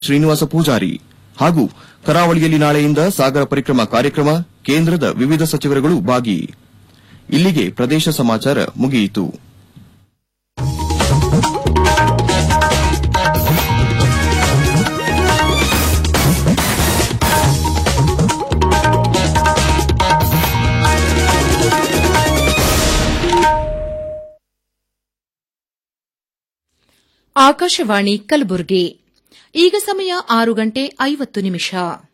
ಶ್ರೀನಿವಾಸ ಪೂಜಾರಿ ಹಾಗೂ ಕರಾವಳಿಯಲ್ಲಿ ನಾಳೆಯಿಂದ ಸಾಗರ ಪರಿಕ್ರಮ ಕಾರ್ಯಕ್ರಮ ಕೇಂದ್ರದ ವಿವಿಧ ಸಚಿವರುಗಳು ಭಾಗಿ ಇಲ್ಲಿಗೆ ಪ್ರದೇಶ ಸಮಾಚಾರ ಮುಗಿಯಿತು ಆಕಾಶವಾಣಿ ಕಲಬುರಗಿ ಈಗ ಸಮಯ ಆರು ಗಂಟೆ ಐವತ್ತು ನಿಮಿಷ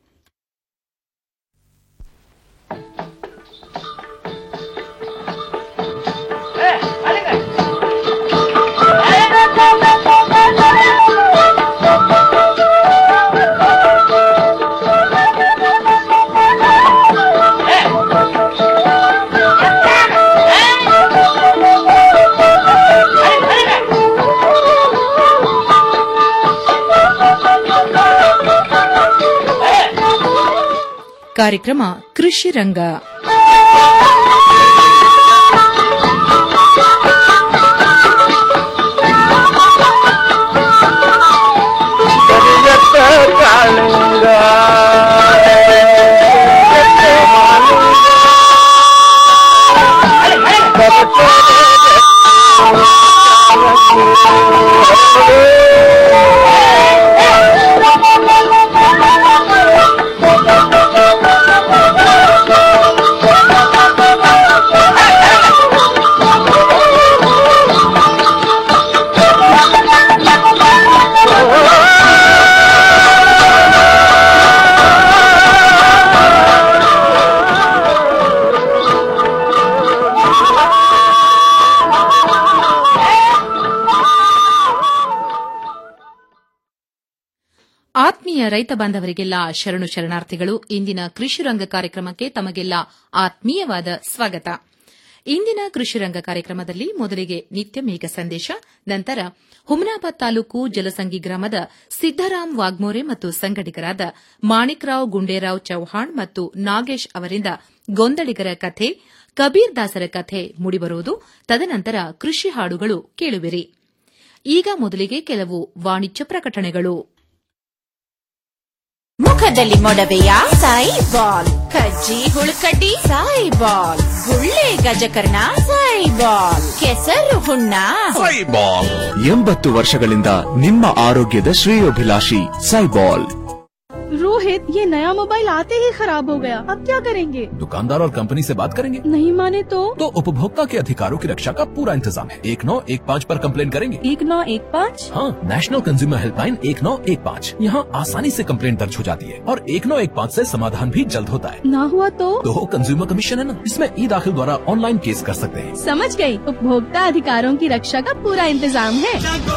ಕಾರ್ಯಕ್ರಮ ಕೃಷಿ ರಂಗ ಕರಿಯತ್ತ ಕಾಳಿಂಗ ಆತ್ಮೀಯ ರೈತ ಬಾಂಧವರಿಗೆಲ್ಲ ಶರಣು ಶರಣಾರ್ಥಿಗಳು ಇಂದಿನ ಕೃಷಿ ರಂಗ ಕಾರ್ಯಕ್ರಮಕ್ಕೆ ತಮಗೆಲ್ಲ ಆತ್ಮೀಯವಾದ ಸ್ವಾಗತ ಇಂದಿನ ಕೃಷಿ ರಂಗ ಕಾರ್ಯಕ್ರಮದಲ್ಲಿ ಮೊದಲಿಗೆ ನಿತ್ಯ ಮೇಘ ಸಂದೇಶ ನಂತರ ಹುಮನಾಬಾದ್ ತಾಲೂಕು ಜಲಸಂಗಿ ಗ್ರಾಮದ ಸಿದ್ದರಾಮ್ ವಾಗ್ಮೋರೆ ಮತ್ತು ಸಂಘಟಕರಾದ ಮಾಣಿಕ್ರಾವ್ ಗುಂಡೇರಾವ್ ಚೌಹಾಣ್ ಮತ್ತು ನಾಗೇಶ್ ಅವರಿಂದ ಗೊಂದಳಿಗರ ಕಥೆ ಕಬೀರ್ ದಾಸರ ಕಥೆ ಮೂಡಿಬರುವುದು ತದನಂತರ ಕೃಷಿ ಹಾಡುಗಳು ಕೇಳುವಿರಿ ಈಗ ಮೊದಲಿಗೆ ಕೆಲವು ವಾಣಿಜ್ಯ ಪ್ರಕಟಣೆಗಳು ಮುಖದಲ್ಲಿ ಮೊಡವೆಯ ಸಾಯಿ ಬಾಲ್ ಕಜ್ಜಿ ಹುಳುಕಡ್ಡಿ ಸಾಯಿ ಬಾಲ್ ಗುಳ್ಳೆ ಗಜಕರ್ಣ ಸಾಯಿ ಬಾಲ್ ಕೆಸರು ಹುಣ್ಣ ಸೈಬಾಲ್ ಎಂಬತ್ತು ವರ್ಷಗಳಿಂದ ನಿಮ್ಮ ಆರೋಗ್ಯದ ಶ್ರೇಯೋಭಿಲಾಷಿ ಸೈಬಾಲ್ रोहित ये नया मोबाइल आते ही खराब हो गया अब क्या करेंगे दुकानदार और कंपनी से बात करेंगे नहीं माने तो तो उपभोक्ता के अधिकारों की रक्षा का पूरा इंतजाम है एक नौ एक पाँच आरोप कम्प्लेन करेंगे एक नौ एक पाँच हाँ नेशनल कंज्यूमर हेल्पलाइन एक नौ एक पाँच यहाँ आसानी से कम्प्लेन दर्ज हो जाती है और एक नौ एक पाँच ऐसी समाधान भी जल्द होता है ना हुआ तो तो कंज्यूमर कमीशन है ना इसमें ई दाखिल द्वारा ऑनलाइन केस कर सकते हैं समझ गई उपभोक्ता अधिकारों की रक्षा का पूरा इंतजाम है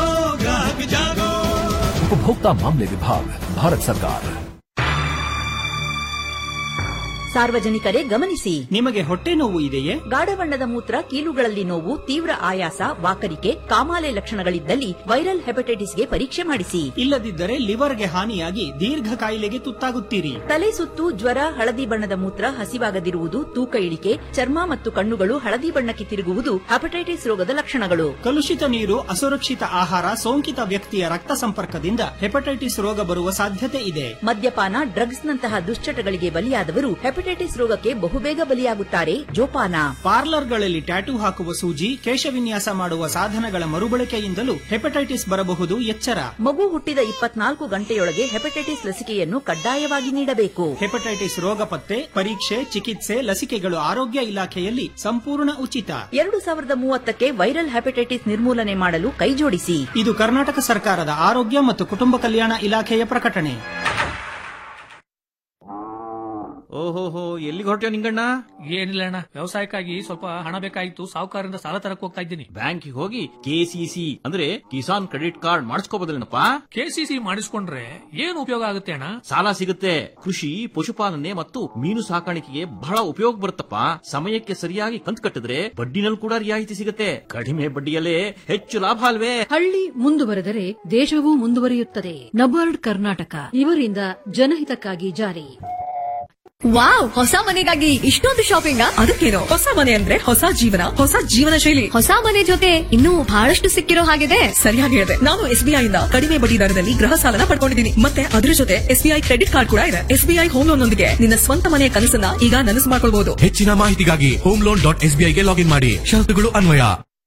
उपभोक्ता मामले विभाग भारत सरकार ಸಾರ್ವಜನಿಕರೇ ಗಮನಿಸಿ ನಿಮಗೆ ಹೊಟ್ಟೆ ನೋವು ಇದೆಯೇ ಗಾಢ ಬಣ್ಣದ ಮೂತ್ರ ಕೀಲುಗಳಲ್ಲಿ ನೋವು ತೀವ್ರ ಆಯಾಸ ವಾಕರಿಕೆ ಕಾಮಾಲೆ ಲಕ್ಷಣಗಳಿದ್ದಲ್ಲಿ ವೈರಲ್ ಹೆಪಟೈಟಿಸ್ಗೆ ಪರೀಕ್ಷೆ ಮಾಡಿಸಿ ಇಲ್ಲದಿದ್ದರೆ ಲಿವರ್ಗೆ ಹಾನಿಯಾಗಿ ದೀರ್ಘ ಕಾಯಿಲೆಗೆ ತುತ್ತಾಗುತ್ತೀರಿ ತಲೆ ಸುತ್ತು ಜ್ವರ ಹಳದಿ ಬಣ್ಣದ ಮೂತ್ರ ಹಸಿವಾಗದಿರುವುದು ತೂಕ ಇಳಿಕೆ ಚರ್ಮ ಮತ್ತು ಕಣ್ಣುಗಳು ಹಳದಿ ಬಣ್ಣಕ್ಕೆ ತಿರುಗುವುದು ಹೆಪಟೈಟಿಸ್ ರೋಗದ ಲಕ್ಷಣಗಳು ಕಲುಷಿತ ನೀರು ಅಸುರಕ್ಷಿತ ಆಹಾರ ಸೋಂಕಿತ ವ್ಯಕ್ತಿಯ ರಕ್ತ ಸಂಪರ್ಕದಿಂದ ಹೆಪಟೈಟಿಸ್ ರೋಗ ಬರುವ ಸಾಧ್ಯತೆ ಇದೆ ಮದ್ಯಪಾನ ಡ್ರಗ್ಸ್ನಂತಹ ದುಶ್ಚಟಗಳಿಗೆ ಬಲಿಯಾದವರು ಹೆಪಟೈಟಿಸ್ ರೋಗಕ್ಕೆ ಬಹುಬೇಗ ಬಲಿಯಾಗುತ್ತಾರೆ ಜೋಪಾನ ಪಾರ್ಲರ್ಗಳಲ್ಲಿ ಟ್ಯಾಟೂ ಹಾಕುವ ಸೂಜಿ ಕೇಶವಿನ್ಯಾಸ ಮಾಡುವ ಸಾಧನಗಳ ಮರುಬಳಕೆಯಿಂದಲೂ ಹೆಪಟೈಟಿಸ್ ಬರಬಹುದು ಎಚ್ಚರ ಮಗು ಹುಟ್ಟಿದ ಇಪ್ಪತ್ನಾಲ್ಕು ಗಂಟೆಯೊಳಗೆ ಹೆಪಟೈಟಿಸ್ ಲಸಿಕೆಯನ್ನು ಕಡ್ಡಾಯವಾಗಿ ನೀಡಬೇಕು ಹೆಪಟೈಟಿಸ್ ರೋಗ ಪತ್ತೆ ಪರೀಕ್ಷೆ ಚಿಕಿತ್ಸೆ ಲಸಿಕೆಗಳು ಆರೋಗ್ಯ ಇಲಾಖೆಯಲ್ಲಿ ಸಂಪೂರ್ಣ ಉಚಿತ ಎರಡು ಸಾವಿರದ ಮೂವತ್ತಕ್ಕೆ ವೈರಲ್ ಹೆಪಟೈಟಿಸ್ ನಿರ್ಮೂಲನೆ ಮಾಡಲು ಕೈಜೋಡಿಸಿ ಇದು ಕರ್ನಾಟಕ ಸರ್ಕಾರದ ಆರೋಗ್ಯ ಮತ್ತು ಕುಟುಂಬ ಕಲ್ಯಾಣ ಇಲಾಖೆಯ ಪ್ರಕಟಣೆ ಓಹೋಹೋ ಎಲ್ಲಿಗೆ ಹೊರಟ್ಯೋ ನಿಂಗಣ್ಣ ಏನಿಲ್ಲ ಅಣ್ಣ ವ್ಯವಸಾಯಕ್ಕಾಗಿ ಸ್ವಲ್ಪ ಹಣ ಬೇಕಾಗಿತ್ತು ಸಾಹುಕಾರರಿಂದ ಸಾಲ ತರಕ್ ಹೋಗ್ತಾ ಇದ್ದೀನಿ ಬ್ಯಾಂಕಿಗೆ ಹೋಗಿ ಕೆಸಿಸಿ ಅಂದ್ರೆ ಕಿಸಾನ್ ಕ್ರೆಡಿಟ್ ಕಾರ್ಡ್ ಮಾಡಿಸ್ಕೋಬೋದಲ್ಲೇನಪ್ಪ ಕೆಸಿಸಿ ಮಾಡಿಸ್ಕೊಂಡ್ರೆ ಏನ್ ಉಪಯೋಗ ಆಗುತ್ತೆ ಅಣ್ಣ ಸಾಲ ಸಿಗುತ್ತೆ ಕೃಷಿ ಪಶುಪಾಲನೆ ಮತ್ತು ಮೀನು ಸಾಕಾಣಿಕೆಗೆ ಬಹಳ ಉಪಯೋಗ ಬರುತ್ತಪ್ಪ ಸಮಯಕ್ಕೆ ಸರಿಯಾಗಿ ಕಂತು ಕಟ್ಟಿದ್ರೆ ಬಡ್ಡಿನಲ್ಲಿ ಕೂಡ ರಿಯಾಯಿತಿ ಸಿಗುತ್ತೆ ಕಡಿಮೆ ಬಡ್ಡಿಯಲ್ಲೇ ಹೆಚ್ಚು ಲಾಭ ಅಲ್ವೇ ಹಳ್ಳಿ ಮುಂದುವರೆದರೆ ದೇಶವೂ ಮುಂದುವರಿಯುತ್ತದೆ ನಬಾರ್ಡ್ ಕರ್ನಾಟಕ ಇವರಿಂದ ಜನಹಿತಕ್ಕಾಗಿ ಜಾರಿ ವಾವ್ ಹೊಸ ಮನೆಗಾಗಿ ಇಷ್ಟೊಂದು ಶಾಪಿಂಗ್ ಅದಕ್ಕೇನು ಹೊಸ ಮನೆ ಅಂದ್ರೆ ಹೊಸ ಜೀವನ ಹೊಸ ಜೀವನ ಶೈಲಿ ಹೊಸ ಮನೆ ಜೊತೆ ಇನ್ನೂ ಬಹಳಷ್ಟು ಸಿಕ್ಕಿರೋ ಹಾಗಿದೆ ಸರಿಯಾಗಿ ಹೇಳಿದೆ ನಾನು ಎಸ್ಬಿಐ ಇಂದ ಕಡಿಮೆ ಬಡ್ಡಿ ದರದಲ್ಲಿ ಗೃಹ ಸಾಲನ ಪಡ್ಕೊಂಡಿದ್ದೀನಿ ಮತ್ತೆ ಅದ್ರ ಜೊತೆ ಎಸ್ಬಿಐ ಕ್ರೆಡಿಟ್ ಕಾರ್ಡ್ ಕೂಡ ಇದೆ ಎಸ್ಬಿಐ ಹೋಮ್ ಲೋನ್ ನೊಂದಿಗೆ ನಿನ್ನ ಸ್ವಂತ ಮನೆಯ ಕನಸನ್ನ ಈಗ ನನಸು ಮಾಡ್ಕೊಳ್ಬಹುದು ಹೆಚ್ಚಿನ ಮಾಹಿತಿಗಾಗಿ ಹೋಮ್ ಲೋನ್ ಡಾಟ್ ಎಸ್ಬಿಐಗೆ ಲಾಗಿನ್ ಮಾಡಿ ಷರತ್ತುಗಳು ಅನ್ವಯ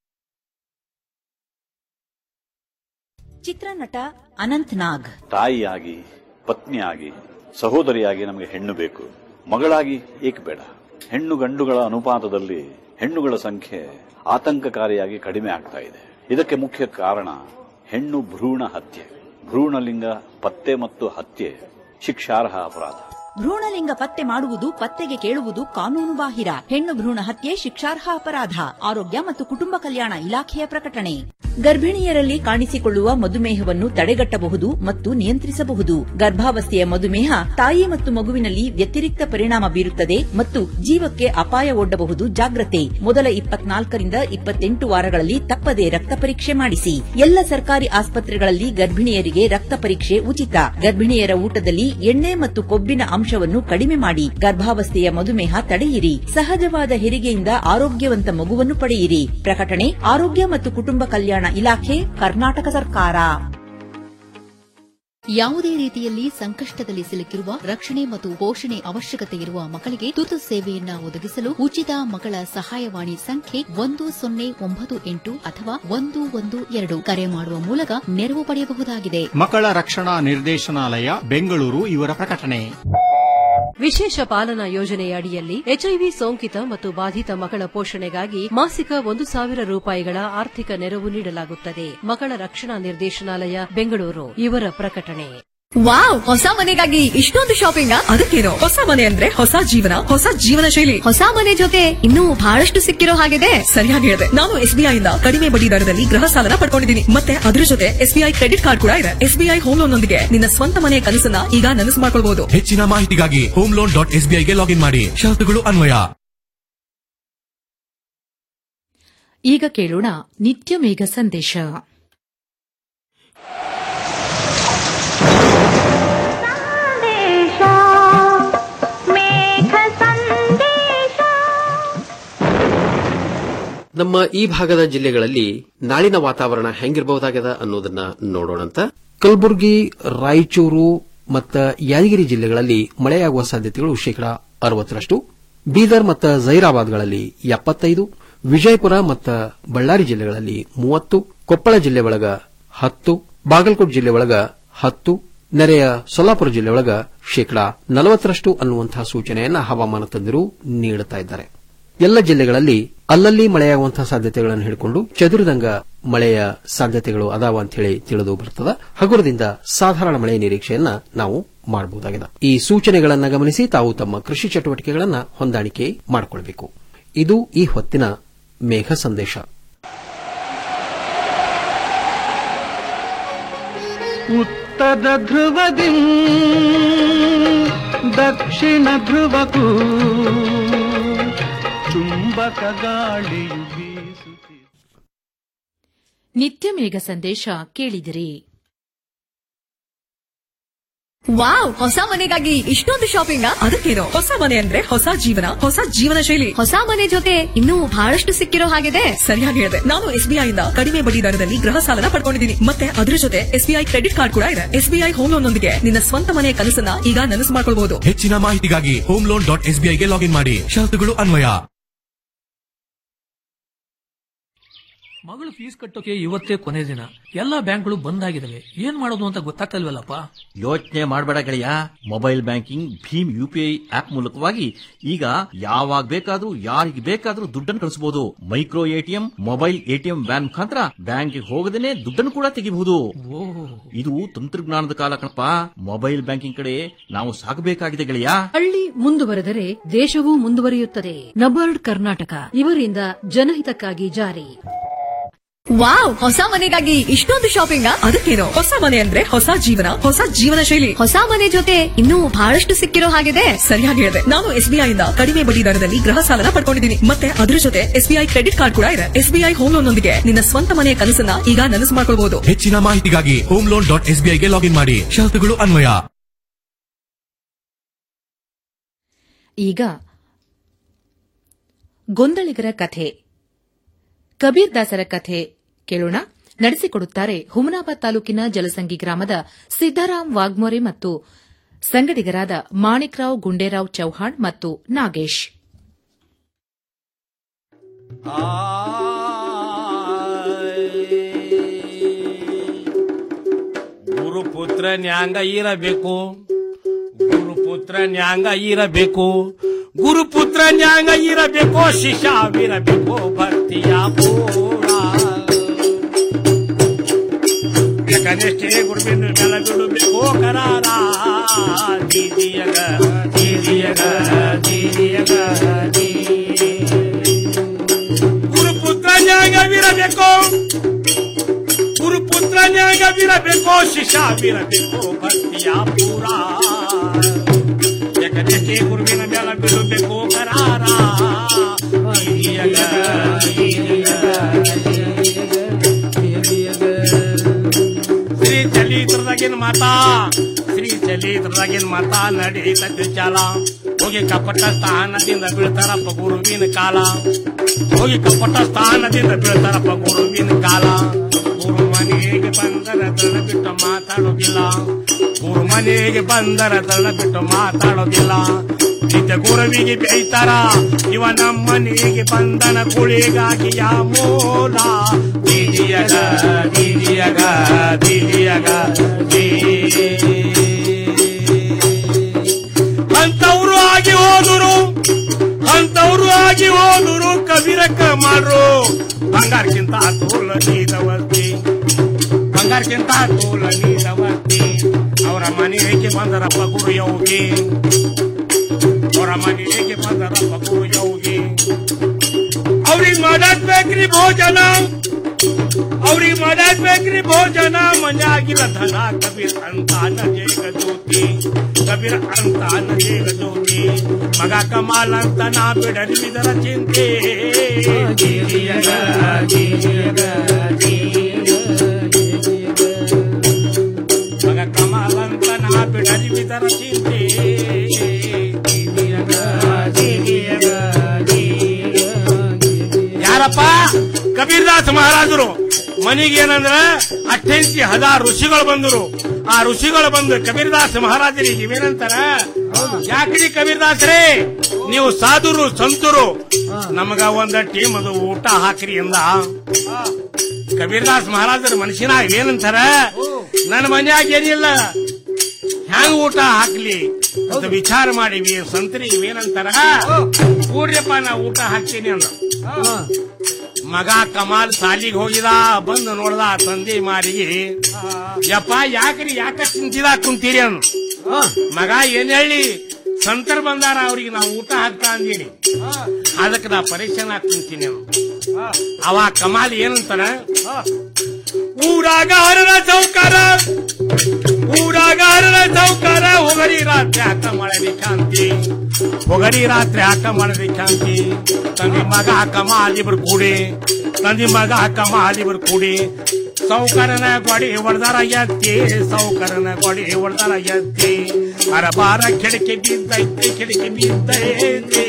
ಚಿತ್ರನಟ ಅನಂತ್ ನಾಗ್ ತಾಯಿಯಾಗಿ ಪತ್ನಿಯಾಗಿ ಸಹೋದರಿಯಾಗಿ ನಮಗೆ ಹೆಣ್ಣು ಬೇಕು ಮಗಳಾಗಿ ಏಕೆ ಬೇಡ ಹೆಣ್ಣು ಗಂಡುಗಳ ಅನುಪಾತದಲ್ಲಿ ಹೆಣ್ಣುಗಳ ಸಂಖ್ಯೆ ಆತಂಕಕಾರಿಯಾಗಿ ಕಡಿಮೆ ಆಗ್ತಾ ಇದೆ ಇದಕ್ಕೆ ಮುಖ್ಯ ಕಾರಣ ಹೆಣ್ಣು ಭ್ರೂಣ ಹತ್ಯೆ ಭ್ರೂಣಲಿಂಗ ಪತ್ತೆ ಮತ್ತು ಹತ್ಯೆ ಶಿಕ್ಷಾರ್ಹ ಅಪರಾಧ ಭ್ರೂಣಲಿಂಗ ಪತ್ತೆ ಮಾಡುವುದು ಪತ್ತೆಗೆ ಕೇಳುವುದು ಕಾನೂನು ಬಾಹಿರ ಹೆಣ್ಣು ಭ್ರೂಣ ಹತ್ಯೆ ಶಿಕ್ಷಾರ್ಹ ಅಪರಾಧ ಆರೋಗ್ಯ ಮತ್ತು ಕುಟುಂಬ ಕಲ್ಯಾಣ ಇಲಾಖೆಯ ಪ್ರಕಟಣೆ ಗರ್ಭಿಣಿಯರಲ್ಲಿ ಕಾಣಿಸಿಕೊಳ್ಳುವ ಮಧುಮೇಹವನ್ನು ತಡೆಗಟ್ಟಬಹುದು ಮತ್ತು ನಿಯಂತ್ರಿಸಬಹುದು ಗರ್ಭಾವಸ್ಥೆಯ ಮಧುಮೇಹ ತಾಯಿ ಮತ್ತು ಮಗುವಿನಲ್ಲಿ ವ್ಯತಿರಿಕ್ತ ಪರಿಣಾಮ ಬೀರುತ್ತದೆ ಮತ್ತು ಜೀವಕ್ಕೆ ಅಪಾಯ ಒಡ್ಡಬಹುದು ಜಾಗ್ರತೆ ಮೊದಲ ಇಪ್ಪತ್ನಾಲ್ಕರಿಂದ ಇಪ್ಪತ್ತೆಂಟು ವಾರಗಳಲ್ಲಿ ತಪ್ಪದೆ ರಕ್ತ ಪರೀಕ್ಷೆ ಮಾಡಿಸಿ ಎಲ್ಲ ಸರ್ಕಾರಿ ಆಸ್ಪತ್ರೆಗಳಲ್ಲಿ ಗರ್ಭಿಣಿಯರಿಗೆ ರಕ್ತ ಪರೀಕ್ಷೆ ಉಚಿತ ಗರ್ಭಿಣಿಯರ ಊಟದಲ್ಲಿ ಎಣ್ಣೆ ಮತ್ತು ಕೊಬ್ಬಿನ ಅಂಶವನ್ನು ಕಡಿಮೆ ಮಾಡಿ ಗರ್ಭಾವಸ್ಥೆಯ ಮಧುಮೇಹ ತಡೆಯಿರಿ ಸಹಜವಾದ ಹೆರಿಗೆಯಿಂದ ಆರೋಗ್ಯವಂತ ಮಗುವನ್ನು ಪಡೆಯಿರಿ ಪ್ರಕಟಣೆ ಆರೋಗ್ಯ ಮತ್ತು ಕುಟುಂಬ ಕಲ್ಯಾಣ ಇಲಾಖೆ ಕರ್ನಾಟಕ ಸರ್ಕಾರ ಯಾವುದೇ ರೀತಿಯಲ್ಲಿ ಸಂಕಷ್ಟದಲ್ಲಿ ಸಿಲುಕಿರುವ ರಕ್ಷಣೆ ಮತ್ತು ಪೋಷಣೆ ಅವಶ್ಯಕತೆ ಇರುವ ಮಕ್ಕಳಿಗೆ ತುರ್ತು ಸೇವೆಯನ್ನ ಒದಗಿಸಲು ಉಚಿತ ಮಕ್ಕಳ ಸಹಾಯವಾಣಿ ಸಂಖ್ಯೆ ಒಂದು ಸೊನ್ನೆ ಒಂಬತ್ತು ಎಂಟು ಅಥವಾ ಒಂದು ಒಂದು ಎರಡು ಕರೆ ಮಾಡುವ ಮೂಲಕ ನೆರವು ಪಡೆಯಬಹುದಾಗಿದೆ ಮಕ್ಕಳ ರಕ್ಷಣಾ ನಿರ್ದೇಶನಾಲಯ ಬೆಂಗಳೂರು ಇವರ ಪ್ರಕಟಣೆ ವಿಶೇಷ ಪಾಲನಾ ಯೋಜನೆಯ ಅಡಿಯಲ್ಲಿ ಎಚ್ಐವಿ ಸೋಂಕಿತ ಮತ್ತು ಬಾಧಿತ ಮಕ್ಕಳ ಪೋಷಣೆಗಾಗಿ ಮಾಸಿಕ ಒಂದು ಸಾವಿರ ರೂಪಾಯಿಗಳ ಆರ್ಥಿಕ ನೆರವು ನೀಡಲಾಗುತ್ತದೆ ಮಕ್ಕಳ ರಕ್ಷಣಾ ನಿರ್ದೇಶನಾಲಯ ಬೆಂಗಳೂರು ಇವರ ಪ್ರಕಟಣೆ ವಾವ್ ಹೊಸ ಮನೆಗಾಗಿ ಇಷ್ಟೊಂದು ಶಾಪಿಂಗ್ ಅದಕ್ಕೇನು ಹೊಸ ಮನೆ ಅಂದ್ರೆ ಹೊಸ ಜೀವನ ಹೊಸ ಜೀವನ ಶೈಲಿ ಹೊಸ ಮನೆ ಜೊತೆ ಇನ್ನೂ ಬಹಳಷ್ಟು ಸಿಕ್ಕಿರೋ ಹಾಗಿದೆ ಸರಿಯಾಗಿ ಹೇಳಿದೆ ನಾನು ಎಸ್ಬಿಐ ಇಂದ ಕಡಿಮೆ ಬಡ್ಡಿ ದರದಲ್ಲಿ ಗೃಹ ಸಾಲನ ಪಡ್ಕೊಂಡಿದ್ದೀನಿ ಮತ್ತೆ ಅದ್ರ ಜೊತೆ ಎಸ್ಬಿಐ ಕ್ರೆಡಿಟ್ ಕಾರ್ಡ್ ಕೂಡ ಇದೆ ಎಸ್ಬಿಐ ಹೋಮ್ ಲೋನ್ ನೊಂದಿಗೆ ನಿನ್ನ ಸ್ವಂತ ಮನೆಯ ಕನಸನ್ನ ಈಗ ನನಸು ಮಾಡ್ಕೊಳ್ಬಹುದು ಹೆಚ್ಚಿನ ಮಾಹಿತಿಗಾಗಿ ಹೋಮ್ ಲೋನ್ ಡಾಟ್ ಎಸ್ಬಿಐಗೆ ಲಾಗಿನ್ ಮಾಡಿ ಷರತ್ತುಗಳು ಅನ್ವಯ ಈಗ ಕೇಳೋಣ ನಿತ್ಯ ಮೇಘ ಸಂದೇಶ ನಮ್ಮ ಈ ಭಾಗದ ಜಿಲ್ಲೆಗಳಲ್ಲಿ ನಾಳಿನ ವಾತಾವರಣ ಹೆಂಗಿರಬಹುದಾಗ್ಯದ ಅನ್ನೋದನ್ನ ನೋಡೋಣಂತ ಕಲಬುರಗಿ ರಾಯಚೂರು ಮತ್ತು ಯಾದಗಿರಿ ಜಿಲ್ಲೆಗಳಲ್ಲಿ ಮಳೆಯಾಗುವ ಸಾಧ್ಯತೆಗಳು ಶೇಕಡಾ ಅರವತ್ತರಷ್ಟು ಬೀದರ್ ಮತ್ತು ಜೈರಾಬಾದ್ಗಳಲ್ಲಿ ಎಪ್ಪತ್ತೈದು ವಿಜಯಪುರ ಮತ್ತು ಬಳ್ಳಾರಿ ಜಿಲ್ಲೆಗಳಲ್ಲಿ ಮೂವತ್ತು ಕೊಪ್ಪಳ ಜಿಲ್ಲೆ ಒಳಗ ಹತ್ತು ಬಾಗಲಕೋಟೆ ಜಿಲ್ಲೆ ಒಳಗ ಹತ್ತು ನೆರೆಯ ಸೊಲ್ಲಾಪುರ ಜಿಲ್ಲೆ ಒಳಗ ಶೇಕಡಾ ನಲವತ್ತರಷ್ಟು ಅನ್ನುವಂತಹ ಸೂಚನೆಯನ್ನ ಹವಾಮಾನ ತಜ್ಞರು ನೀಡುತ್ತಾ ಇದ್ದಾರೆ ಎಲ್ಲ ಜಿಲ್ಲೆಗಳಲ್ಲಿ ಅಲ್ಲಲ್ಲಿ ಮಳೆಯಾಗುವಂತಹ ಸಾಧ್ಯತೆಗಳನ್ನು ಹಿಡ್ಕೊಂಡು ಚದುರಿದಂಗ ಮಳೆಯ ಸಾಧ್ಯತೆಗಳು ಅದಾವ ಅಂತ ಹೇಳಿ ತಿಳಿದು ಬರುತ್ತದ ಹಗುರದಿಂದ ಸಾಧಾರಣ ಮಳೆಯ ನಿರೀಕ್ಷೆಯನ್ನ ನಾವು ಮಾಡಬಹುದಾಗಿದೆ ಈ ಸೂಚನೆಗಳನ್ನು ಗಮನಿಸಿ ತಾವು ತಮ್ಮ ಕೃಷಿ ಚಟುವಟಿಕೆಗಳನ್ನು ಹೊಂದಾಣಿಕೆ ಮಾಡಿಕೊಳ್ಳಬೇಕು ಇದು ಈ ಹೊತ್ತಿನ ಮೇಘ ಸಂದೇಶ ಉತ್ತರ ಧ್ರುವದಿ ದಕ್ಷಿಣ ಧ್ರುವಕ್ಕೂ ಚುಂಬಕ ಗಾಳಿಯು ಬೀಸುತ್ತಿದೆ ನಿತ್ಯ ಮೇಘ ಸಂದೇಶ ಕೇಳಿದಿರಿ ವಾವ್ ಹೊಸ ಮನೆಗಾಗಿ ಇಷ್ಟೊಂದು ಶಾಪಿಂಗ್ ಅದಕ್ಕೇನು ಹೊಸ ಮನೆ ಅಂದ್ರೆ ಹೊಸ ಜೀವನ ಹೊಸ ಜೀವನ ಶೈಲಿ ಹೊಸ ಮನೆ ಜೊತೆ ಇನ್ನೂ ಬಹಳಷ್ಟು ಸಿಕ್ಕಿರೋ ಹಾಗಿದೆ ಸರಿಯಾಗಿ ಹೇಳಿದೆ ನಾನು ಎಸ್ಬಿಐ ಇಂದ ಕಡಿಮೆ ಬಡ್ಡಿ ದರದಲ್ಲಿ ಗೃಹ ಸಾಲನ ಪಡ್ಕೊಂಡಿದ್ದೀನಿ ಮತ್ತೆ ಅದ್ರ ಜೊತೆ ಎಸ್ಬಿಐ ಕ್ರೆಡಿಟ್ ಕಾರ್ಡ್ ಕೂಡ ಇದೆ ಎಸ್ಬಿಐ ಹೋಮ್ ಲೋನ್ ನೊಂದಿಗೆ ನಿನ್ನ ಸ್ವಂತ ಮನೆಯ ಕನಸನ್ನ ಈಗ ನನಸು ಮಾಡ್ಕೊಳ್ಬಹುದು ಹೆಚ್ಚಿನ ಮಾಹಿತಿಗಾಗಿ ಹೋಮ್ ಲೋನ್ ಡಾಟ್ ಎಸ್ಬಿಐಗೆ ಲಾಗಿನ್ ಮಾಡಿ ಷರತ್ತುಗಳು ಅನ್ವಯ ಮಗಳು ಫೀಸ್ ಕಟ್ಟೋಕೆ ಇವತ್ತೇ ಕೊನೆ ದಿನ ಎಲ್ಲಾ ಬ್ಯಾಂಕ್ಗಳು ಬಂದ್ ಆಗಿದಾವೆ ಏನ್ ಮಾಡೋದು ಅಂತ ಗೊತ್ತಾಗ್ತಲ್ವಲ್ಲಪ್ಪ ಯೋಚನೆ ಮಾಡಬೇಡ ಗೆಳೆಯ mobile banking Bhim UPI app ಮೂಲಕವಾಗಿ ಈಗ ಯಾವಾಗ ಬೇಕಾದ್ರೂ ಯಾರಿಗೆ ಬೇಕಾದ್ರೂ ದುಡ್ಡನ್ನು ಕಳಿಸಬಹುದು micro ATM mobile ATM van ಮುಖಾಂತರ ಬ್ಯಾಂಕ್ಗೆ ಹೋಗದೇನೆ ದುಡ್ಡನ್ನು ಕೂಡ ತೆಗಿಬಹುದು ಇದು ತಂತ್ರಜ್ಞಾನದ ಕಾಲ ಕಣಪ್ಪ ಮೊಬೈಲ್ ಬ್ಯಾಂಕಿಂಗ್ ಕಡೆ ನಾವು ಸಾಗಬೇಕಾಗಿದೆ ಗೆಳೆಯ ಹಳ್ಳಿ ಮುಂದುವರೆದರೆ ದೇಶವೂ ಮುಂದುವರಿಯುತ್ತದೆ ನಬಾರ್ಡ್ ಕರ್ನಾಟಕ ಇವರಿಂದ ಜನಹಿತಕ್ಕಾಗಿ ಜಾರಿ ವಾವ್ ಹೊಸ ಮನೆಗಾಗಿ ಇಷ್ಟೊಂದು ಶಾಪಿಂಗ್ ಅದಕ್ಕೇನು ಹೊಸ ಮನೆ ಅಂದ್ರೆ ಹೊಸ ಜೀವನ ಹೊಸ ಜೀವನ ಶೈಲಿ ಹೊಸ ಮನೆ ಜೊತೆ ಇನ್ನೂ ಬಹಳಷ್ಟು ಸಿಕ್ಕಿರೋ ಹಾಗಿದೆ ಸರಿಯಾಗಿ ಹೇಳಿದೆ ನಾನು ಎಸ್ಬಿಐ ಇಂದ ಕಡಿಮೆ ಬಡ್ಡಿ ದರದಲ್ಲಿ ಗೃಹ ಸಾಲನ ಪಡ್ಕೊಂಡಿದ್ದೀನಿ ಮತ್ತೆ ಅದ್ರ ಜೊತೆ ಎಸ್ಬಿಐ ಕ್ರೆಡಿಟ್ ಕಾರ್ಡ್ ಕೂಡ ಇದೆ ಎಸ್ಬಿಐ ಹೋಮ್ ಲೋನ್ ನೊಂದಿಗೆ ನಿನ್ನ ಸ್ವಂತ ಮನೆಯ ಕನಸನ್ನ ಈಗ ನನಸು ಮಾಡ್ಕೊಳ್ಬಹುದು ಹೆಚ್ಚಿನ ಮಾಹಿತಿಗಾಗಿ ಹೋಮ್ ಲೋನ್ ಡಾಟ್ ಎಸ್ಬಿಐಗೆ ಲಾಗಿನ್ ಮಾಡಿ ಷರತ್ತುಗಳು ಅನ್ವಯ ಈಗ ಗೊಂದಳಿಗರ ಕಥೆ ಕಬೀರ್ ದಾಸರ ಕಥೆ ಕೇಳೋಣ ನಡೆಸಿಕೊಡುತ್ತಾರೆ ಹುಮನಾಬಾದ್ ತಾಲೂಕಿನ ಜಲಸಂಗಿ ಗ್ರಾಮದ ಸಿದ್ದರಾಮ್ ವಾಗ್ಮೊರೆ ಮತ್ತು ಸಂಗಡಿಗರಾದ ಮಾಣಿಕ್ರಾವ್ ಗುಂಡೇರಾವ್ ಚೌಹಾಣ್ ಮತ್ತು ನಾಗೇಶ್ ಗುರುಪುತ್ರ ನ್ಯಾಂಗ ಇರಬೇಕು ಗುರುಪುತ್ರ ನ್ಯಾಂಗ ಇರಬೇಕು ಗುರುಪುತ್ರ ನ್ಯಾಂಗ ಇರಬೇಕು ಶಿಶಾವಿರಬೇಕು ಭಕ್ತಿಯ ಪೂರ ಕನಿಷ್ಠೆ ಗುರುವಿನ ಮೇಲ ಬಿಡಬೇಕು ಕರಾರ ದೀದಿಯಗ ದೀದಿಯಗ ದೀದಿಯಗ ದೀ ಗುರುಪುತ್ರ ನ್ಯಾಂಗವಿರಬೇಕು ಗುರುಪುತ್ರ ನ್ಯಾಯವಿರಬೇಕು ಶಿಶಾವಿರಬೇಕು ಭಕ್ತಿಯ ಪೂರ ಜಗದಕ್ಕೆ ಗುರುವಿನ ಮೇಲ ಬೀಳಬೇಕು ಕರಾರ ಹಿರಿಯಗ, ಹಿರಿಯಗ, ಶ್ರೀ ಚಲಿತ್ರದಾಗಿನ ಮಾತಾ ಶ್ರೀ ಚಲಿತ್ರದಾಗಿನ ಮಾತಾ ನಡೀತದೆ ಚಾಲ ಹೋಗಿ ಕಪಟ ಸ್ಥಾನದಿಂದ ಬೀಳ್ತಾರಪ್ಪ ಗುರುವಿನ ಕಾಲ ಹೋಗಿ ಕಪಟ ಸ್ಥಾನದಿಂದ ಬೀಳ್ತಾರಪ್ಪ ಗುರುವಿನ ಕಾಲ ಗುರು ಮನೆಗೆ ಬಂದರ ದಳ ಬಿಟ್ಟು ಮಾತಾಡೋದಿಲ್ಲ ಗುರು ಮನೆಗೆ ಬಂದರ ದಳ ಬಿಟ್ಟು ಮಾತಾಡೋದಿಲ್ಲ ನಿತ್ಯ ಗುರುವಿಗೆ ಬೇಯ್ತಾರ ಇವ ನಮ್ಮ ಮನೆಗೆ ಬಂದನ ಕುಳಿಗಾಗಿ ಯಾ ಮೂಲ ದೀದಿಯಗ ದೀದಿಯಗ ದೀದಿಯಗ ದೀ ಅಂತವ್ರು ಆಗಿ ಹೋದರು ಅಂತವ್ರು ಆಗಿ ಹೋದರು ಕಬೀರಕ್ಕ ಮಾಡ್ರು ಬಂಗಾರಕ್ಕಿಂತ ತೋಲ ನೀದವರ್ತಿ ಬಂಗಾರಕ್ಕಿಂತ ತೋಲ ನೀದವರ್ತಿ ಅವರ ಮನೆಗೆ ಬಂದರಪ್ಪ ಗುರು ಯೋಗಿ ಅವರ ಮನೆಗೆ ಬಂದರಪ್ಪ ಗುರು ಯೋಗಿ ಅವ್ರಿಗೆ ಮಾಡಕ್ ಬೇಕ್ರಿ ಭೋಜನ ಅವ್ರಿಗೆ ಮಾಡಕ್ ಬೇಕ್ರಿ ಭೋಜನ ಮನ್ಯಾಗಿಲ್ಲ ಧನ ಕಬೀರ್ ಅಂತ ನಜೇಗ ಜ್ಯೋತಿ ಕಬೀರ್ ಅಂತ ನಜೇಗ ಜ್ಯೋತಿ ಮಗ ಕಮಾಲ್ ಅಂತ ನಾ ಬಿಡಲಿ ಇದರ ಚಿಂತೆ ಜೀರಿಯಗ, ಜೀರಿಯಗ, ಮಗ ಕಮಾಲ್ ಅಂತ ನಾ ಬಿಡಲಿ ಇದರ ಚಿಂತೆ ಜೀರಿಯಗ, ಜೀರಿಯಗ, ಯಾರಪ್ಪ ಕಬೀರ್ದಾಸ್ ಮಹಾರಾಜರು ಮನೆಗೆ ಏನಂದ್ರ ಅಟ್ಟೆಂಚಿ ಹದಾರು ಋಷಿಗಳು ಬಂದರು ಆ ಋಷಿಗಳು ಬಂದು ಕಬೀರ್ದಾಸ್ ಮಹಾರಾಜರಿಗೆ ಇವೇನಂತಾರ ಯಾಕ್ರಿ ಕಬೀರ್ದಾಸ್ರೇ ನೀವು ಸಾಧುರು ಸಂತರು ನಮಗ ಒಂದ ಟೀಮ್ ಅದು ಊಟ ಹಾಕ್ರಿ ಅಂದ ಕಬೀರ್ದಾಸ್ ಮಹಾರಾಜರ ಮನುಷ್ಯನಾಗ ಏನಂತಾರ ನನ್ನ ಮನ್ಯಾಗ ಏನಿಲ್ಲ ಹ್ಯಾಂಗ ಊಟ ಹಾಕ್ಲಿ ಅಂತ ವಿಚಾರ ಮಾಡಿವಿ ಸಂತರಿ ಏನಂತಾರ ಕೂಡ್ರಪ್ಪ ನಾ ಊಟ ಹಾಕ್ತೀನಿ ಅಂದ ಮಗ ಕಮಾಲ್ ಸಾಲಿಗೆ ಹೋಗಿದ ಬಂದು ನೋಡ್ದ ತಂದೆ ಮಾರಿಗೆ ಯಪ್ಪ ಯಾಕ್ರಿ ಯಾಕ ಕುಂತಿದ ಕುಂತೀರಿ ಅನ್ ಮಗ ಏನ್ ಹೇಳಿ ಸಂತರ ಬಂದಾರ ಅವ್ರಿಗೆ ನಾವು ಊಟ ಹಾಕ್ತಾ ಅಂದೀನಿ ಅದಕ್ಕೆ ನಾ ಪರೀಕ್ಷೆ ಕುಂತೀನಿ ಅನ್ ಅವ ಕಮಾಲ್ ಏನಂತಾನ ಊರಾಗ ಹರರ ಚೌಕಾರ ಊರಾಗ ಹರರ ಚೌಕಾರ ಹೊಗರಿ ರಾತ್ರಿ ಹಾಕ ಮಾಡಲಿ ಕಾಂತಿ ಹೊಗರಿ ರಾತ್ರಿ ಹಾಕ ಮಾಡಲಿ ಕಾಂತಿ ತಂದಿ ಮಗ ಹಾಕ ಮಾಲಿಬ್ರು ಕೂಡಿ ತಂದಿ ಮಗ ಹಾಕ ಮಾಲಿಬ್ರು ಕೂಡಿ ಸೌಕರನ ಗೋಡಿ ಹೊಡೆದಾರ ಎತ್ತಿ ಸೌಕರನ ಗೋಡಿ ಹೊಡೆದಾರ ಎತ್ತಿ ಅರ ಬಾರ ಕಿಡಕಿ ಬಿದ್ದೈತಿ ಕಿಡಕಿ ಬಿದ್ದೈತಿ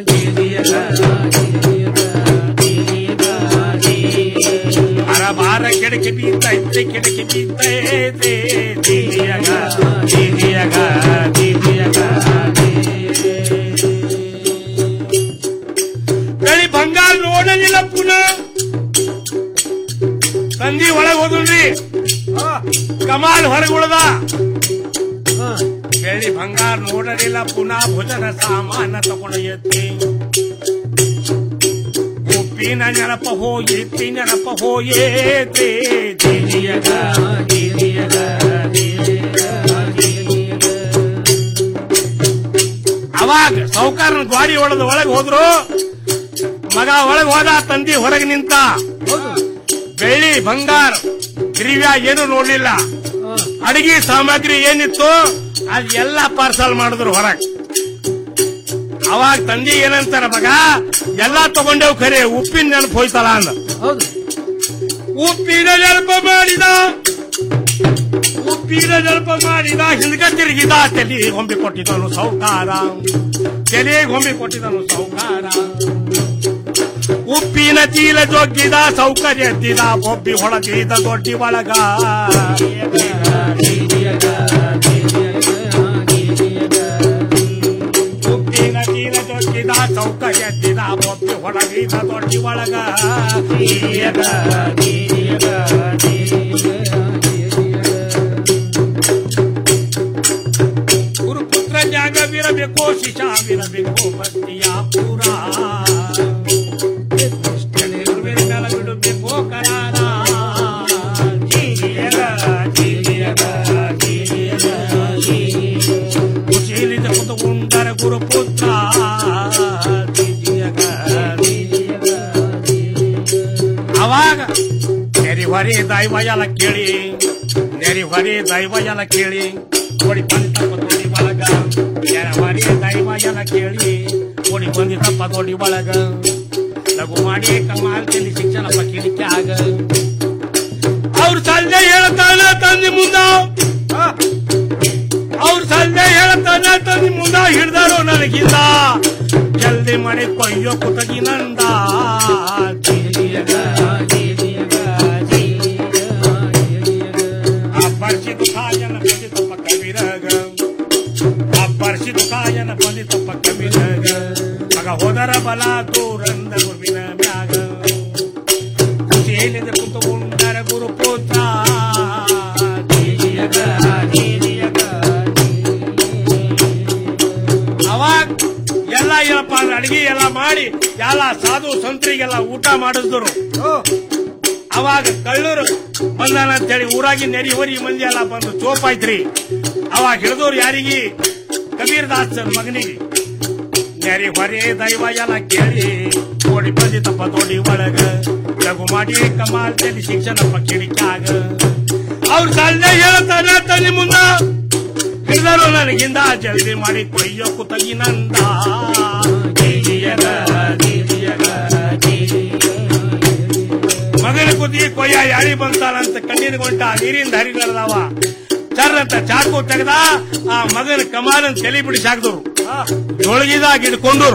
ಅರ ಬಾರ ಕಿಡಕಿ ಬಿದ್ದೈತಿ ಕಿಡಕಿ ಬಿದ್ದೈತಿ ದೀದಿಯಗ ದೀದಿಯಗ ದೀದಿಯಗ ಬೆಳಿ ಬಂಗಾರ ನೋಡಲಿಲ್ಲ ಪುನಃ ತಂದಿ ಒಳಗ್ ಹೋದ್ರಿ ಕಮಾಲ್ ಹೊರಗೆ ಉಳ್ದ ಬೆಳಿ ಬಂಗಾರ ನೋಡಲಿಲ್ಲ ಪುನಃ ಭುಜನ ಸಾಮಾನ ತಗೊಂಡು ಎತ್ತಿ ಉಪ್ಪಿನ ನೆನಪ ಹೋಯಿತಿ ನೆನಪ ಹೋಯೇತಿ ದೀದಿಯಗ ದೀದಿಯಗ ಅವಾಗ ಸೌಕಾರನ ಗಾಡಿ ಹೊಡೆದು ಒಳಗೆ ಹೋದ್ರು ಮಗ ಒಳಗೆ ಹೋದ ತಂದಿ ಹೊರಗೆ ನಿಂತ ಬೆಳ್ಳಿ ಬಂಗಾರ ದ್ರವ್ಯ ಏನು ನೋಡ್ಲಿಲ್ಲ ಅಡಿಗೆ ಸಾಮಗ್ರಿ ಏನಿತ್ತು ಅದ್ ಎಲ್ಲ ಪಾರ್ಸಲ್ ಮಾಡಿದ್ರು ಹೊರಗ್ ಅವಾಗ ತಂದೆ ಏನಂತಾರ ಮಗ ಎಲ್ಲಾ ತಗೊಂಡೇವ್ ಖರೆ ಉಪ್ಪಿನ ನೆನಪು ಹೋಯ್ತಲ್ಲ ಅಂದ ಉಪ್ಪಿನ ನೆನಪು ಮಾಡಿದ ಉಪ್ಪಿನ ಬೀರ ಜಲ್ಪ ಮಾಡಿದ ಹಿಂದ್ಗ ತಿರುಗಿದ ತಲೆ ಗೊಂಬೆ ಕೊಟ್ಟಿದನು ಸೌಕಾರ ತಲೆ ಗೊಂಬೆ ಕೊಟ್ಟಿದನು ಸೌಕಾರ ಉಪ್ಪಿನ ಚೀಲ ಜೊಗ್ಗಿದ ಸೌಕರ್ಯ ಎದ್ದಿದ ಬೊಬ್ಬಿ ಹೊಳಗಿದ ದೊಡ್ಡಿ ಒಳಗ ಉಪ್ಪಿನ ಚೀಲ ಜೊಗ್ಗಿದ ಸೌಕರ್ಯ ಎದ್ದಿದ ಬೊಬ್ಬಿ ಹೊಳಗಿದ ದೊಡ್ಡಿ ಒಳಗ ಈಯಗ, ಈಯಗ, ಗುರುಪುತ್ರ ಜಾಗವಿರಬೇಕು ಶಿಶಾವಿರಬೇಕು ಭಕ್ತಿಯ ಪೂರ ಗುರುವಿನ ಮೇಲ ಬಿಡಬೇಕು ಕರಾರ ಜೀವಿಯಗ, ಜೀವಿಯಗ, ಜೀವಿಯಗ, ಜೀವಿ. ಕುಶೀಲಿದ ಕುತುಂಬರ ಗುರುಪುತ್ರ ಜೀವಿಯಗ, ಜೀವಿಯಗ, ಜೀವಿ. ಅವಾಗ ನೆರಿ ಹೊರಿ ದೈವ ಎಲ್ಲ ಕೇಳಿ ನೆರಿ ಹೊರಿ ದೈವ ಎಲ್ಲ ಕೇಳಿ ಓಡಿ ಬಂದಿತ್ತಪ್ಪ ದೊಡ್ಡಿ ಒಳಗ ನೆರೆ ಹೊರಿ ದೈವ ಎಲ್ಲ ಕೇಳಿ ಓಡಿ ಬಂದಿತ್ತಪ್ಪ ದೊಡ್ಡಿ ಒಳಗ ಲಘು ಮಾಡಿ ಕಮಾಲ್ ತಿಂದಿ ಶಿಕ್ಷಣ ಕಿಡಿಕ್ಯಾಗ ಅವ್ರ ಸಂಜೆ ಹೇಳ್ತಾನ ತಂದಿ ಮುಂದ ಅವ್ರ ಸಂಜೆ ಹೇಳ್ತಾನ ತಂದಿ ಮುಂದ ಹಿಡ್ದಾರೋ ನನಗಿಂದ ಜಲ್ದಿ ಮಾಡಿ ಕೊಯ್ಯೋ ಕುತಗಿ ನಂದ ಜೀವಿಯಗ, ಜೀವಿಯಗ, ಜೀವಿಯಗ, ಅಬ್ಬರ್ಸಿದು ಕಾಯನ ಬಂದಿತಪ್ಪ ಕವಿರಗ ಅಬ್ಬರ್ಸಿದು ಕಾಯನ ಬಂದಿತಪ್ಪ ಕವಿರಗ ಮಗ ಹೋದರ ಬಲ ದೂರಂದ ಗುರುವಿನ ಮ್ಯಾಗ ಕುಚೇಲಿದ ಕುಂತುಕೊಂಡರ ಗುರುಪುತ್ರ ಜೀವಿಯಗ, ಜೀವಿಯಗ, ಅವಾಗ ಎಲ್ಲ ಏನಪ್ಪ ಅಂದ್ರೆ ಅಡಿಗೆ ಎಲ್ಲ ಮಾಡಿ ಎಲ್ಲ ಸಾಧು ಸಂತರಿಗೆಲ್ಲ ಊಟ ಮಾಡಿಸಿದ್ರು ಅವಾಗ ಕಳ್ಳರು ಬಂದಾನ ಅಂತೇಳಿ ಊರಾಗಿ ನೆರಿ ಹೊರಿ ಮಂದಿ ಎಲ್ಲ ಬಂದು ಚೋಪಾಯ್ತ್ರಿ ಅವಾಗ ಹಿಡಿದವ್ರು ಯಾರಿಗೆ ಕಬೀರ್ ದಾಸರ ಮಗನಿಗೆ ನೆರಿ ಹೊರೆ ದೈವ ಎಲ್ಲ ಕೇಳಿ ಓಡಿ ಬಂದಿತ್ತಪ್ಪ ದೊಡ್ಡಿ ಒಳಗ ಲಘು ಮಾಡಿ ಕಮಾಲ್ ತಲಿ ಶಿಕ್ಷಣಪ್ಪ ಕಿಡಿಕ್ಯಾಗ ಅವ್ರ ಸಾಲ ಹೇಳ್ತಾನ ತಲೆ ಮುಂದ ಹಿಡಿದರು ನನಗಿಂದ ಜಲ್ದಿ ಮಾಡಿ ಕೊಯ್ಯೋ ಕುತಗಿ ನಂದ ಜೀವಿಯಗ, ಜೀವಿಯಗ, ಜೀವಿಯಗ. ಮಗನ ಕುದಿ ಕೊಯ್ಯ ಯಾರಿ ಬಂತಾನಂತ ಕಣ್ಣಿನ ಗೊಂಟ ನೀರಿನ ಹರಿಗಳದಾವ ಚರ್ ಅಂತ ಚಾಕು ತೆಗೆದ ಆ ಮಗನ ಕಮಾಲನ್ ತಲೆ ಬಿಡಿಸಾಕ್ದವ್ರು ಜೋಳಗಿದಾಗ ಹಿಡ್ಕೊಂಡವ್ರು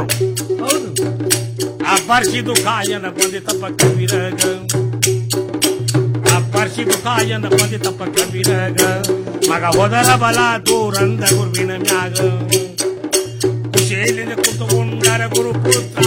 ಆ ಬರ್ಸಿದು ಕಾಯನ ಬಂದಿತಪ್ಪ ಕವಿರಗ ಆ ಬರ್ಸಿದು ಕಾಯನ ಬಂದಿತಪ್ಪ ಕವಿರಗ ಮಗ ಹೋದರ ಬಲ ದೂರಂದ ಗುರುವಿನ ಮ್ಯಾಗ ಕುಶೇಲಿನ ಕುತುಕೊಂಡರ ಗುರುಪುತ್ರ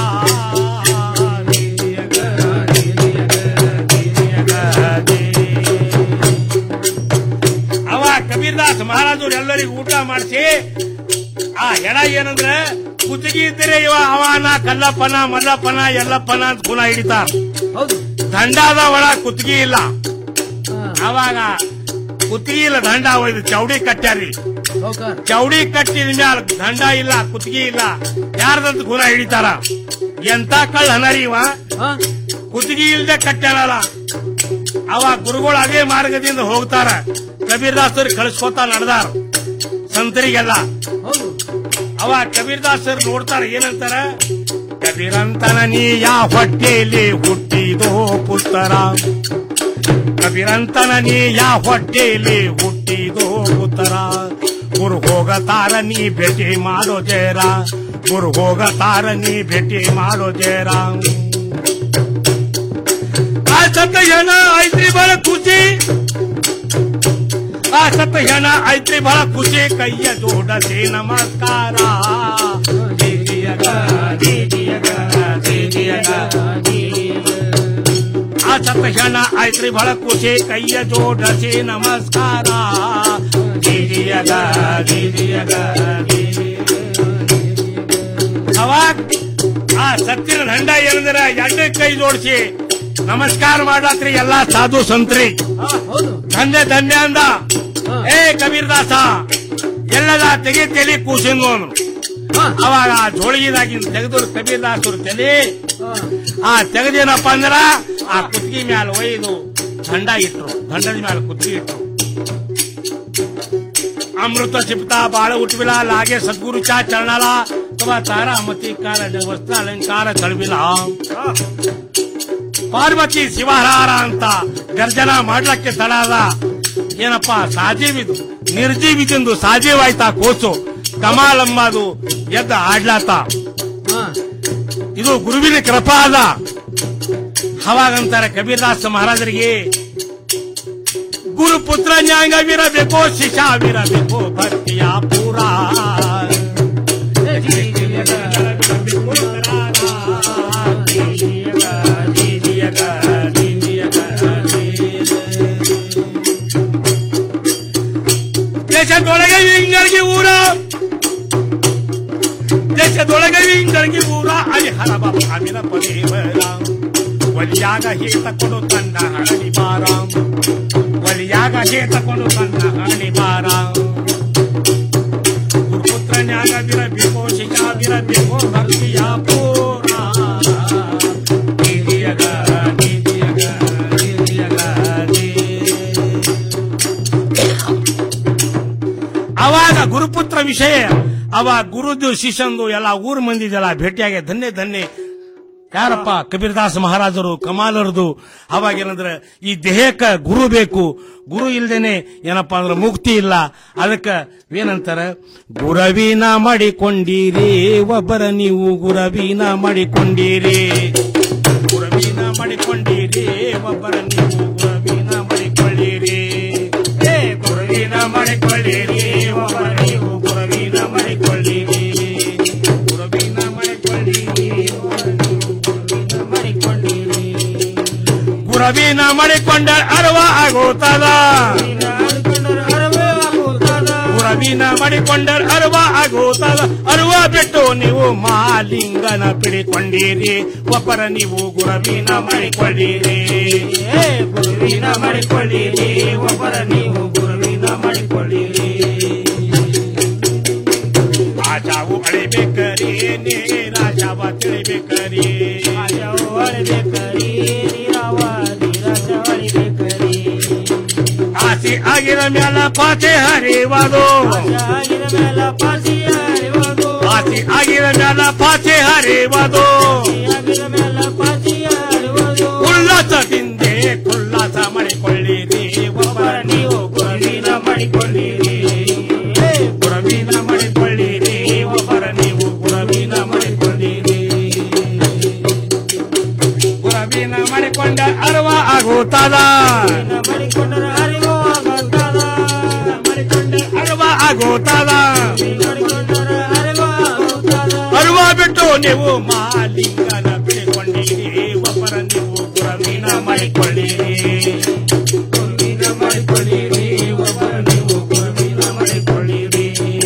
ಅವ ಕಬೀರ್ದಾಸ್ ಮಹಾರಾಜರು ಎಲ್ಲರಿಗೂ ಊಟ ಮಾಡಿಸಿ ಆ ಹೆಣ ಏನಂದ್ರೆ ಕುತ್ತಿಗೆ ಇದ್ದರೆ ಇವ ಅವನ ಕಲ್ಲಪ್ಪನ ಮಲ್ಲಪ್ಪನ ಎಲ್ಲಪ್ಪನ ಅಂತ ಗುಣ ಹಿಡಿತಾರ ದಂಡಾದ ಒಳ ಕುತ್ತಿಗೆ ಇಲ್ಲ ಅವಾಗ ಕುತ್ತಿಗೆ ಇಲ್ಲ ದಂಡ ಒಯ್ದು ಚೌಡಿ ಕಟ್ಟ್ಯಾರಿ ಚೌಡಿ ಕಟ್ಟಿದ ಮ್ಯಾಲ ದಂಡ ಇಲ್ಲ ಕುತ್ತಿಗೆ ಇಲ್ಲ ಯಾರ್ದಂತ ಗುಣ ಹಿಡಿತಾರ ಎಂತ ಕಳ್ಳ ಹನರಿ ಇವ ಕುತ್ತಿಗೆ ಇಲ್ದೆ ಕಟ್ಟ್ಯಾರಲ್ಲ ಅವ ಗುರುಗಳು ಅದೇ ಮಾರ್ಗದಿಂದ ಹೋಗ್ತಾರ ಕಬೀರ್ದಾಸರು ಕಳಿಸ್ಕೊತಾ ನಡೆದಾರ ಸಂತರಿಗೆಲ್ಲ ಅವ ಕಬೀರ್ದಾಸರು ನೋಡ್ತಾರ ಏನಂತಾರ ಕಬೀರಂತನ ನೀ ಯಾ ಹೊಟ್ಟೆಯಲ್ಲಿ ಹುಟ್ಟಿದೋ ಪುತ್ತರ ಕಬೀರಂತನ ನೀ ಯಾ ಹೊಟ್ಟೆಯಲ್ಲಿ ಹುಟ್ಟಿದೋ ಪುತ್ತರ ಗುರು ಹೋಗತಾರ ನೀ ಭೇಟಿ ಮಾಡೋ ಜೇರ ಗುರು ಹೋಗತಾರ ನೀ ಭೇಟಿ ಮಾಡೋ ಜೇರ ಆ ಸತ್ತ ಹೆಣ ಐತ್ರಿ ಬಹಳ ಖುಷಿ ಆ ಸತ್ತ ಹೆಣ ಐತ್ರಿ ಬಹಳ ಖುಷಿ ಕೈಯ ಜೋಡಸಿ ನಮಸ್ಕಾರ ಜೀಜಿಯಗ, ಜೀಜಿಯಗ, ಜೀಜಿಯಗ, ಜೀಜಿಯಗ. ಆ ಸತ್ತ ಹೆಣ ಐತ್ರಿ ಬಹಳ ಖುಷಿ ಕೈಯ ಜೋಡಸಿ ನಮಸ್ಕಾರ ಜೀಜಿಯಗ, ಜೀಜಿಯಗ, ಅವಾಗ ಆ ಸತ್ತಿನ ದಂಡ ಏನಂದ್ರೆ ಎರಡೇ ಕೈ ಜೋಡಿಸಿ ನಮಸ್ಕಾರ ಮಾಡತ್ರಿ ಎಲ್ಲಾ ಸಾಧು ಸಂತ್ರಿ ಧನ್ಯ ಧನ್ಯ ಅಂದ ಏ ಕಬೀರ್ದಾಸ ಎಲ್ಲದ ತೆಗಿ ತೆಲಿ ಕೂಸಿಂದು ಅಂದ್ರು ಅವಾಗ ಆ ಜೋಳಿಗಿದಾಗಿಂದ ತೆಗೆದ್ರು ಕಬೀರ್ದಾಸರು ತಲೆ ಆ ತೆಗೆದೇನಪ್ಪ ಅಂದ್ರ ಆ ಕುತ್ತಿಗೆ ಮ್ಯಾಲ ಒಯ್ದು ದಂಡ ಇಟ್ರು ದಂಡದ ಮ್ಯಾಲ ಕುತ್ತಿಗೆ ಇಟ್ರು ಅಮೃತ ಸಿಪ್ತಾ ಬಾಳ ಉಟ್ವಿಲ लागे सद्गुरूच्या चरणाला तेव्हा तारा मती कार वस्त्र अलंकार चढविला ಪಾರ್ವತಿ ಶಿವಹಾರ ಅಂತ ಗರ್ಜನ ಮಾಡ್ಲಕ್ಕೆ ತಡಾದ ಏನಪ್ಪ ಸಾಜೀವಿದು ನಿರ್ಜೀವಿದಿಂದು ಸಾಜೀವಾಯ್ತಾ ಕೋಸು ಕಮಾಲಮ್ಮದು ಎದ್ದ ಆಡ್ಲಾತ ಇದು ಗುರುವಿನ ಕೃಪಾದ ಅವಾಗಂತಾರೆ ಕಬೀರ್ದಾಸ ಮಹಾರಾಜರಿಗೆ ಗುರುಪುತ್ರ ನ್ಯಾಯವಿರಬೇಕೋ ಶಿಶಾವಿರಬೇಕೋ ಭಕ್ತಿಯ ಪೂರ ದೇಶದೊಳಗೆ ಇಂಗಳಿಗೆ ಊರ ದೇಶದೊಳಗೆ ಇಂಗಳಿಗೆ ಊರ ಅಲ್ಲಿ ಹರಬ ಭಾಮಿನ ಪದೇವರ ಒಲಿಯಾಗ ಹೇತ ಕೊಡು ತನ್ನ ಹಣಿ ಬಾರ ಒಲಿಯಾಗ ಹೇತ ಕೊಡು ತನ್ನ ಹಣಿ ಬಾರ ಗುರುಪುತ್ರನ್ಯಾಗ ಬಿರಬೇಕು ಶಿಖಾ ಬಿರಬೇಕು ಭಕ್ತಿಯ ಪೂರ ನೀತಿಯಗ ನೀತಿಯಗ ನೀತಿಯಗ ಅವಾಗ ಗುರುಪುತ್ರ ವಿಷಯ ಅವಾಗ ಗುರುದು ಶಿಷ್ಯಂದು ಎಲ್ಲ ಊರ್ ಮಂದಿದೆಲ್ಲ ಭೇಟಿಯಾಗಿ ಧನ್ಯ ಧನ್ಯ ಯಾರಪ್ಪ ಕಬೀರ್ದಾಸ್ ಮಹಾರಾಜರು ಕಮಾಲರದು ಅವಾಗ ಏನಂದ್ರೆ ಈ ದೇಹಕ್ಕ ಗುರು ಬೇಕು ಗುರು ಇಲ್ದೇನೆ ಏನಪ್ಪಾ ಅಂದ್ರೆ ಮುಕ್ತಿ ಇಲ್ಲ ಅದಕ್ಕ ಏನಂತಾರ ಗುರವಿನ ಮಾಡಿಕೊಂಡಿರಿ ಒಬ್ಬರ ನೀವು ಗುರವಿನ ಮಾಡಿಕೊಂಡಿರಿ ಗುರವಿನ ಮಾಡಿಕೊಂಡಿರಿ ಒಬ್ಬರ ನೀವು ಗುರವಿನ ಮಾಡಿಕೊಳ್ಳಿರಿ ಏ ಗುರುವಿನ ಮಾಡಿಕೊಳ್ಳಿರಿ ಒಬ್ಬರ ನೀವು ಗುರುವಿನ ಮಾಡಿಕೊಳ್ಳಿರಿ ಗುರುವಿನ ಮಾಡಿಕೊಳ್ಳಿರಿ ಗುರವಿನ ಮಾಡಿಕೊಂಡ ಅರವ ಆಗೋತದ ಗುರವಿನ ಮಾಡಿಕೊಂಡ ಅರವ ಆಗೋತದ ಅರವ ಬಿಟ್ಟು ನೀವು ಮಾಲಿಂಗನ ಪಿಡಿಕೊಂಡಿರಿ ಒಬ್ಬರ ನೀವು ಗುರವಿನ ಮಾಡಿಕೊಳ್ಳಿರಿ ಏ ಗುರುವಿನ ಮಾಡಿಕೊಳ್ಳಿರಿ ಒಬ್ಬರ ನೀವು ಗುರುವಿನ ಮಾಡಿಕೊಳ್ಳಿರಿ ರಾಜಾವು ಅಳಿಬೇಕರಿ ನೀ ರಾಜಾವ ತಿಳಿಬೇಕರಿ ರಾಜಾವು ಅಳಿಬೇಕರಿ ಆಸೆ ಆಗಿರ ಮ್ಯಾಲ ಪಾತೆ ಹರಿವದು ಆಸೆ ಆಗಿರ ಮ್ಯಾಲ ಪಾತೆ ಹರಿವದು ಉಲ್ಲಾಸದಿಂದೆ ಉಲ್ಲಾಸ ಮಾಡಿಕೊಳ್ಳಿರಿ ಒಬ್ಬರ ನೀವು ಗುರುವಿನ ಮಾಡಿಕೊಳ್ಳಿರಿ ಗುರುವಿನ ಮಾಡಿಕೊಳ್ಳಿರಿ ಒಬ್ಬರ ನೀವು ಗುರುವಿನ ಮಾಡಿಕೊಳ್ಳಿರಿ ಗುರುವಿನ ಮಾಡಿಕೊಂಡ ಅರವ ಆಗುತ್ತದ ಅರವ ಆಗುತ್ತದ ಅರವ ಬಿಟ್ಟು ನೀವು ಮಾಲಿಂಗನ ಬಿಡಿಕೊಂಡಿರಿ ಒಬ್ಬರ ನೀವು ಗುರುವಿನ ಮಾಡಿಕೊಳ್ಳಿರಿ ಗುರುವಿನ ಮಾಡಿಕೊಳ್ಳಿರಿ ಒಬ್ಬರ ನೀವು ಗುರುವಿನ ಮಾಡಿಕೊಳ್ಳಿರಿ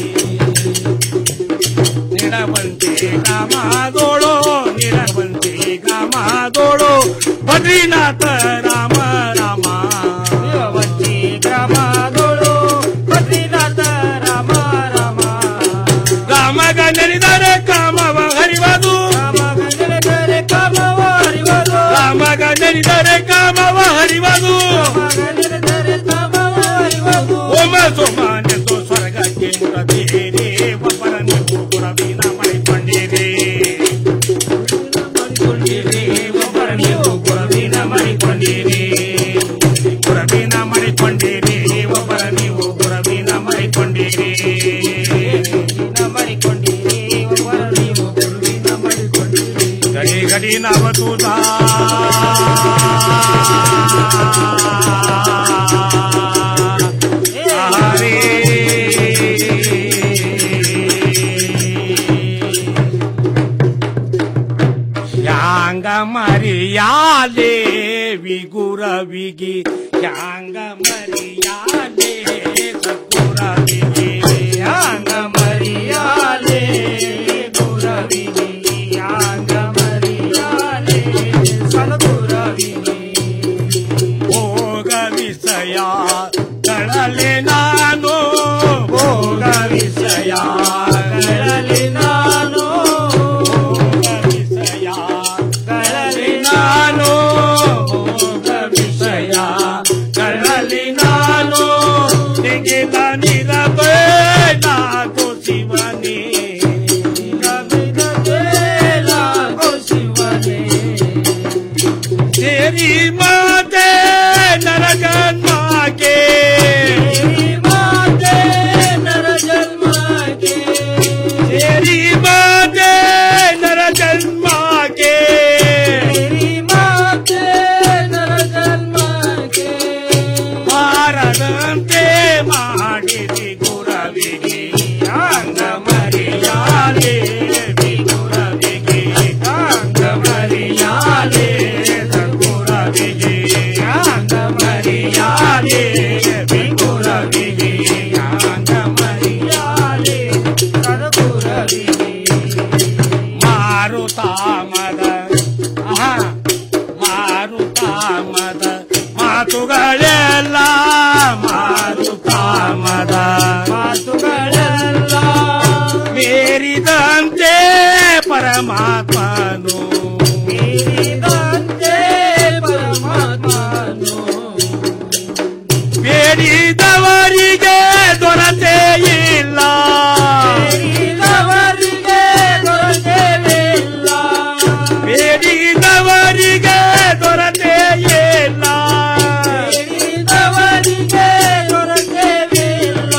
ನಿಡವಂತೆ ಗ್ರಾಮದೋಳು ನಿಡವಂತೆ ಗ್ರಾಮದೋಳು ಬದ್ರಿನಾಥ ರಾಮ ರಾಮ ನಿಡವಂತೆ ಗ್ರಾಮದೋಳು ಬದ್ರಿನಾಥ ರಾಮ ರಾಮ ರಾಮಗ ನೆನೆದರೆ ಕಾಮವ ಹರಿವದು ರಾಮಗ ನೆನೆದರೆ ಕಾಮವ ಹರಿವದು ಓಮ ಸೋಮಾನೆಂದು ಸ್ವರ್ಗಕ್ಕೆ ಮುರಬೇರೆ ಒಬ್ಬರ ನೀವು ಗುರವಿನ ಮಾಡಿಕೊಂಡಿರಿ ಒಬ್ಬರ ನೀವು ಗುರವಿನ ಮಾಡಿಕೊಂಡಿರಿ ಗುರವಿನ ಮಾಡಿಕೊಂಡಿರಿ ಒಬ್ಬರ ನೀವು ಗುರವಿನ ಮಾಡಿಕೊಂಡಿರಿ ಮಾಡಿಕೊಂಡಿರಿ ಒಬ್ಬರ ನೀವು ಗುರುವಿನ ಮಾಡಿಕೊಂಡಿರಿ ಗಡಿ ಗಡಿ ನವತೂತ ಯಾಂಗ ಮರಿಯಾಲೆ ವಿಗುರವಿಗಿ ಯಾಂಗ ಮರಿಯಾಲೆ ಸದ್ಗುರವಿಗಿ ಯಾಂಗ ಮರಿಯಾಲೆ ಗುರವಿಗಿ ಯಾಂಗ ಮರಿಯಾಲೆ ಸದ್ಗುರವಿಗಿ ಭೋಗ ವಿಷಯ ಕಳಲೆ ನಾನು ಭೋಗ ವಿಷಯ ಕಳಲೆ ನಾನು ಭೋಗ ವಿಷಯ ಕಳಲೆ ನಾನು ಭೋಗ ವಿಷಯ ಕಳಲೆ ನಾನು ತೆಗೆದ ನಿರಬೇಡ ಶಿವನೇ तेरी माते नरकन माँ के ಪರಮಾತ್ಮನು ಬೇಡಿದಂತೆ ಪರಮಾತ್ಮನು ಬೇಡಿದವರಿಗೆ ದೊರತೆ ಇಲ್ಲ ಬೇಡಿದವರಿಗೆ ದೊರಕುವುದಿಲ್ಲ. ಬೇಡಿದವರಿಗೆ ದೊರತೆ ಇಲ್ಲ ಬೇಡಿದವರಿಗೆ ದೊರಕುವುದಿಲ್ಲ.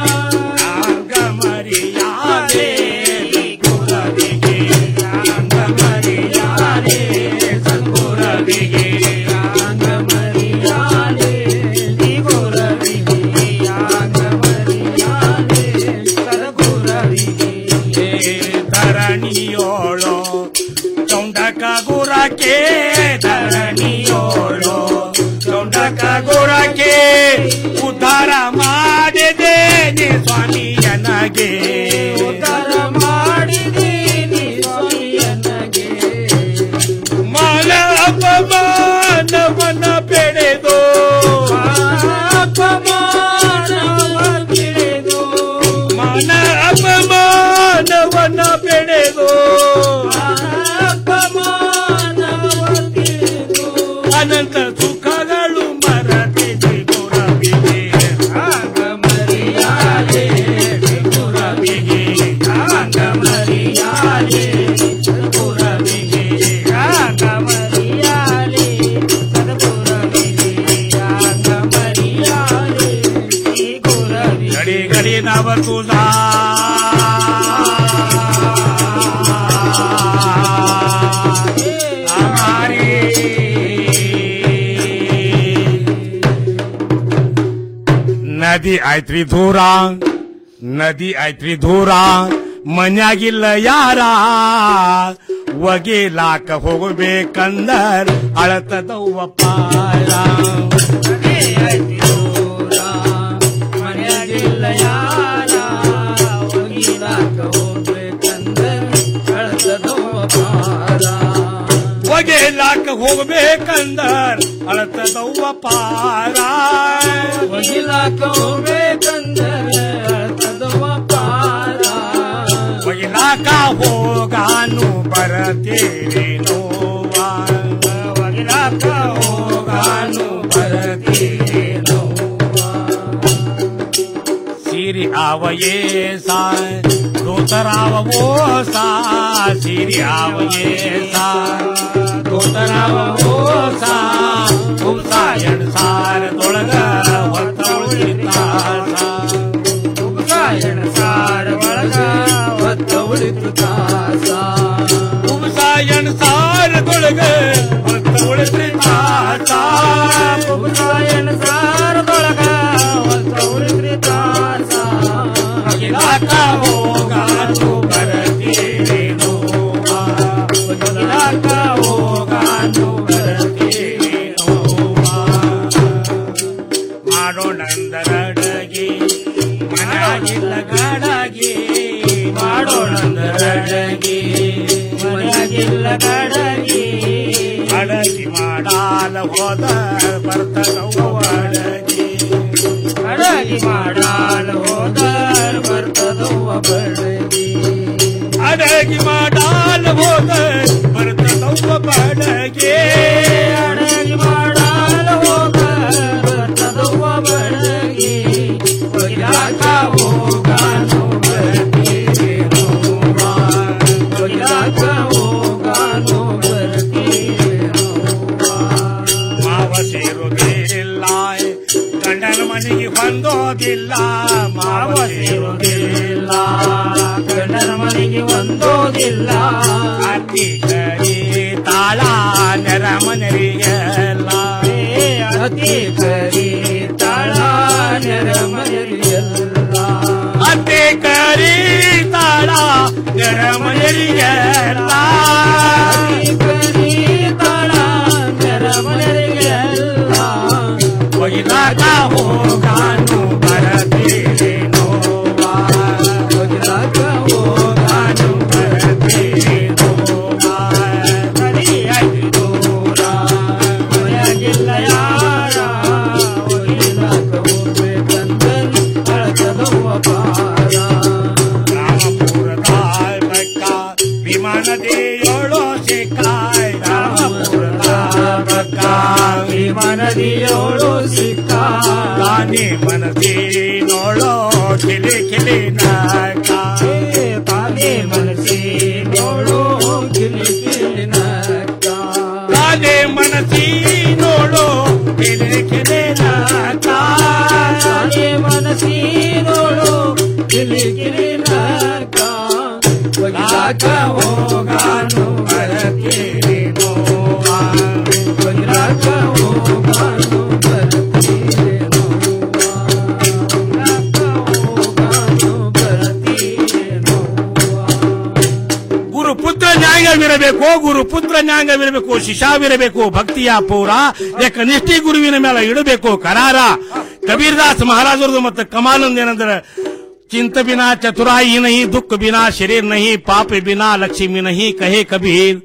ಅಂಗಮರಿಯಾದೆ ಗುರವಿಗೆ ಅಂಗಮರಿಯಾದೆ ಸದ್ಗುರವಿಗೆ ಅಂಗಮರಿಯಾದೆ ಗುರವಿಗೆ ಅಂಗಮರಿಯಾದೆ ಸದ್ಗುರವಿಗೆ ಧರಣಿಯೋಳೋ ಚೌಂಡಕ ಗುರಕ್ಕೆ ಧರಣಿಯೋಳೋ ಚೌಂಡಕ ಗುರಕ್ಕೆ ಉದ್ಧಾರ ಮಾಡಿದೇನೆ ಸ್ವಾಮಿಯನಗೆ ಉದ್ಧಾರ ಮಾಡಿದೀನಿ ಸ್ವಾಮಿಯನಗೆ ಮಾನ ಅಪಮಾನವನ ಬೆಳೆದು ಅಪಮಾನವ ತಿಳಿದು ಮಾನ ಅಪಮಾನವನ ಬೆಳೆದು ಅಪಮಾನವ ತಿಳಿದು ಅನಂತ ಸುಖಗಳು ಮರತಿದೆ ಗುರವಿಗೆ ಅಂಗಮರಿಯಾದೆ ಗುರವಿಗೆ ಅಂಗಮರಿಯಾದೆ ಸದ್ಗುರವಿಗೆ ಅಂಗಮರಿಯಾದೆ ಸದ್ಗುರವಿಗೆ ಅಂಗಮರಿಯಾದೆ ಈ ಗುರವಿಗೆ ಗಡಿ ಗಡಿ ನವ ತುಜಾ ನದಿ ಆಯ್ತ್ರಿ ದೂರ ನದಿ ಆಯ್ತ್ರಿ ದೂರ ಮನ್ಯಾಗಿಲ್ಲ ಯಾರ ಒಗಿಲಾಕ ಹೋಗ್ಬೇಕಂದರ್ ಅಳತದವ್ವ ಪಾರ ಮನೆಯಾಗಿಲ್ಲ ಯಾರ ಒಗಿಲಾಕ ಹೋಗ್ಬೇಕಂದ್ರೆ ಕಳ್ಸದವ ಪಾರ ಒಗಿಲಾಕ ಹೋಗ್ಬೇಕಂದರ್ ಅಳತದವ್ವ ಪಾರ ಒಗಿಲಾಕ ಹೋಗ್ಬೇಕಂದ್ರೆ ಕಳ್ಸದವ ಪಾರ ಒಗಿಲಾಕ ಹೋಗಾನು ಬರತೀರಿ ನೋವ ಒಗಿಲಾಕ ಹೋಗಾನು ಬರತೀರಿ ಸಿರಿ ಅವಯೇ ಸಾ ದೋತರಾವ ಓ ಸಾ ಸಿರಿ ಅವಯೇ ಸಾ ದೋತರಾವ ಓ ಸಾ ಹುಂಸಾಯಣ ಸಾರದೊಳಗ ಹೊತ್ತ ಉಳಿತಾಸ ಉಪಸಾಯಣ ಸಾರ ಒಳಗ ಹೊತ್ತ ಉಳಿತು ತಾಸ ಹುಂಸಾಯಣ ಸಾರದೊಳಗ ಹೊತ್ತ ಉಳಿತಾಸ ಉಪಸಾಯಣ ಸಾರದೊಳಗ ಹೊತ್ತ ಉಳಿತು ತಾಸ ಇಲಾಕ ಹೋಗಾನು ಬರತೀರಿ ನೋವ ಇಲಾಕ ಹೋಗಾನು ಬರತೀರಿ ಮಾಡೋಣಂದರಡಗಿ ಮನೆಯಾಗಿಲ್ಲ ಗಾಡಾಗಿ ಮಾಡೋಣಂದರಡಗಿ ಮನೆಯಾಗಿಲ್ಲ ಗಡಗಿ ಅಡಗಿ ಮಾಡಾಲ ಹೋದ ಬರ್ತದವ್ವ ಅಡಗಿ ಅಡಗಿ ಮಾಡಾಲ ಹೋದರ್ ಬರ್ತದವ್ವ ಬಡಗಿ ಅಡಗಿ ಮಾಡಾಲ ಹೋದ ಬರ್ತದವ್ವ ಬಡಗಿ ಅಡಗಿ ಮಾಡಾಲ ಹೋದರ್ ಬರ್ತದವ್ವ ಬಡಗಿ ಒಯ್ಯಾಕ ಹೋಗಾನು ಬರ್ತೀರಿ ನೋವ ಒಯ್ಯಾಕ ಹೋಗಾನು ಬರ್ತೀರಿ ಮಾವ ಸೇರುವುದಿಲ್ಲ ಗಂಡನ ಮನೆಗೆ ಹೊಂದೋದಿಲ್ಲ ಮಾವ ಸೇರುವುದಿಲ್ಲ ಗಂಡನ ಮನೆಗೆ ಒಂದೋದಿಲ್ಲ ಅತ್ತಿ ಕರಿ ತಾಳ ನೆರ ಮನೆರಿಗೆಲ್ಲ ಅತಿ ಕರಿ ತಾಳ ನೆರ ಮನೆಯಲ್ಲ ಅತ್ತಿ ಕರಿ ತಾಳ ನೆರ ಮನೆರಿಗೆಲ್ಲ ಕರಿ ತಾಳ ನೆರ ಮನೆಯಲ್ಲ ಒಯ್ದಾಗ ಹೋಗಾನು ಬರತೀರಿ ನೋವ ಒಯ್ದಾಗ ಹೋಗಾನು ಬರತೀರಿ ನದಿಯೋಳು ಸಿಕ್ಕ ತಾನೇ ಮನಸ್ಸಿನೋಳೋ ಕಿಲಿ ಕಿಲಿ ನಾಕ ತಾನೇ ಮನಸ್ಸಿನೋಳು ಕಿಲಿ ಕಿಲಿ ನಕ್ಕ ತಾನೇ ಮನಸ್ಸಿನೋಳೋ ಕಿಲಿ ಕಿಲಿ ನಾಕ ತಾನೇ ಮನಸ್ಸಿನೋಳು ಕಿಲಿ ಕಿಲಿ ನಕ್ಕ ಒಗಿಲಾಕ ಹೋಗಾನು ಬರಕೇರಿ ನೋವ ಒಗಿಲಾಕ ಹೋಗಾನು ಬರಕೇರಿ ಗುರು ಪುತ್ರ ನ್ಯಾಯವಿರಬೇಕು ಗುರು ಪುತ್ರ ನ್ಯಾಯವಿರಬೇಕು ಶಿಶಾವಿರಬೇಕು ಭಕ್ತಿಯ ಪೌರ ಯಾಕ ನಿಷ್ಠಿ ಗುರುವಿನ ಮೇಲೆ ಇಡಬೇಕು ಕರಾರ ಕಬೀರ್ದಾಸ್ ಮಹಾರಾಜರದು ಮತ್ತು ಕಮಾನಂದ್ ಏನಂದ್ರೆ ಚಿಂತ ಬಿನಾ ಚತುರಾಯಿ ನಹಿ ದುಃಖ ಬಿನಾ ಶರೀರ್ ನಹಿ ಪಾಪ ಬಿನಾ ಲಕ್ಷ್ಮಿ ನಹಿ ಕಹೆ ಕಬೀರ್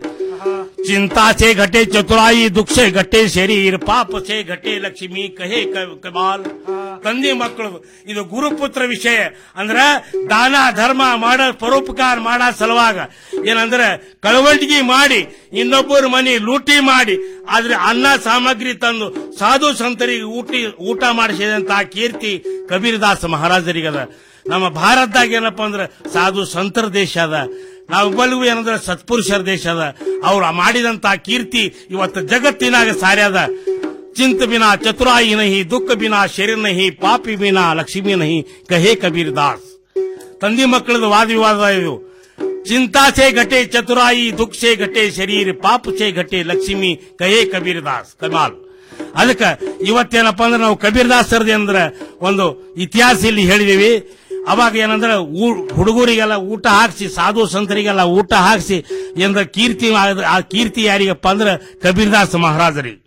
चिंता से घटे चतुराई दुख से घटे शरीर पाप से घटे ಲಕ್ಷ್ಮಿ ಕಹೆ ಕ- ಕಮಾಲ್ ತಂದೆ ಮಕ್ಕಳು ಇದು ಗುರುಪುತ್ರ ವಿಷಯ ಅಂದ್ರ ದಾನ ಧರ್ಮ ಮಾಡ ಪರೋಪಕಾರ ಮಾಡ ಸಲುವಾಗ ಏನಂದ್ರೆ ಕಳವಳಿಗೆ ಮಾಡಿ ಇನ್ನೊಬ್ಬರ ಮನೆ ಲೂಟಿ ಮಾಡಿ ಆದ್ರೆ ಅನ್ನ ಸಾಮಗ್ರಿ ತಂದು ಸಾಧು ಸಂತರಿಗೆ ಊಟ ಊಟ ಮಾಡಿಸಿದಂತಹ ಕೀರ್ತಿ ಕಬೀರದಾಸ ಮಹಾರಾಜರಿಗದ ನಮ್ಮ ಭಾರತದಾಗ ಏನಪ್ಪಾ ಅಂದ್ರೆ ಸಾಧು ಸಂತರ ದೇಶ ಅದ ನಾವು ಬಲ್ಗೂ ಏನಂದ್ರೆ ಸತ್ಪುರುಷರ ದೇಶ ಅದ ಅವ್ರು ಮಾಡಿದಂತ ಕೀರ್ತಿ ಇವತ್ತು ಜಗತ್ತಿನಾಗ ಸಾರ್ಯಾದ ಚಿಂತ ಬಿನಾ ಚತುರಾಯಿ ನಹಿ ದುಃಖ ಬಿನಾ ಶರೀರ ನಹಿ ಪಾಪಿ ಬಿನಾ ಲಕ್ಷ್ಮಿ ನಹಿ ಕಹೇ ಕಬೀರ್ ದಾಸ್ ತಂದೆ ಮಕ್ಕಳದ ವಾದ ವಿವಾದ ಇದು ಚಿಂತಾ ಸೇ ಘಟೆ ಚತುರಾಯಿ ದುಃಖ ಸೇ ಘಟೆ ಶರೀರ ಪಾಪ ಸೇ ಘಟೆ ಲಕ್ಷ್ಮಿ ಕಹೇ ಕಬೀರ್ ದಾಸ್ ಕಮಾಲ್ ಅದಕ್ಕೆ ಇವತ್ತೇನಪ್ಪ ಅಂದ್ರೆ ನಾವು ಕಬೀರ್ ದಾಸರದೇ ಅಂದ್ರೆ ಒಂದು ಇತಿಹಾಸ ಇಲ್ಲಿ ಹೇಳಿದೀವಿ ಅವಾಗ ಏನಂದ್ರೆ ಊ- ಹುಡುಗರಿಗೆಲ್ಲ ಊಟ ಹಾಕ್ಸಿ ಸಾಧು ಸಂತರಿಗೆಲ್ಲ ಊಟ ಹಾಕ್ಸಿ ಎಂದ ಕೀರ್ತಿ ಆ- ಆ ಕೀರ್ತಿ ಯಾರಿಗಪ್ಪ ಅಂದ್ರೆ ಕಬೀರ್ದಾಸ್ ಮಹಾರಾಜರಿಗೆ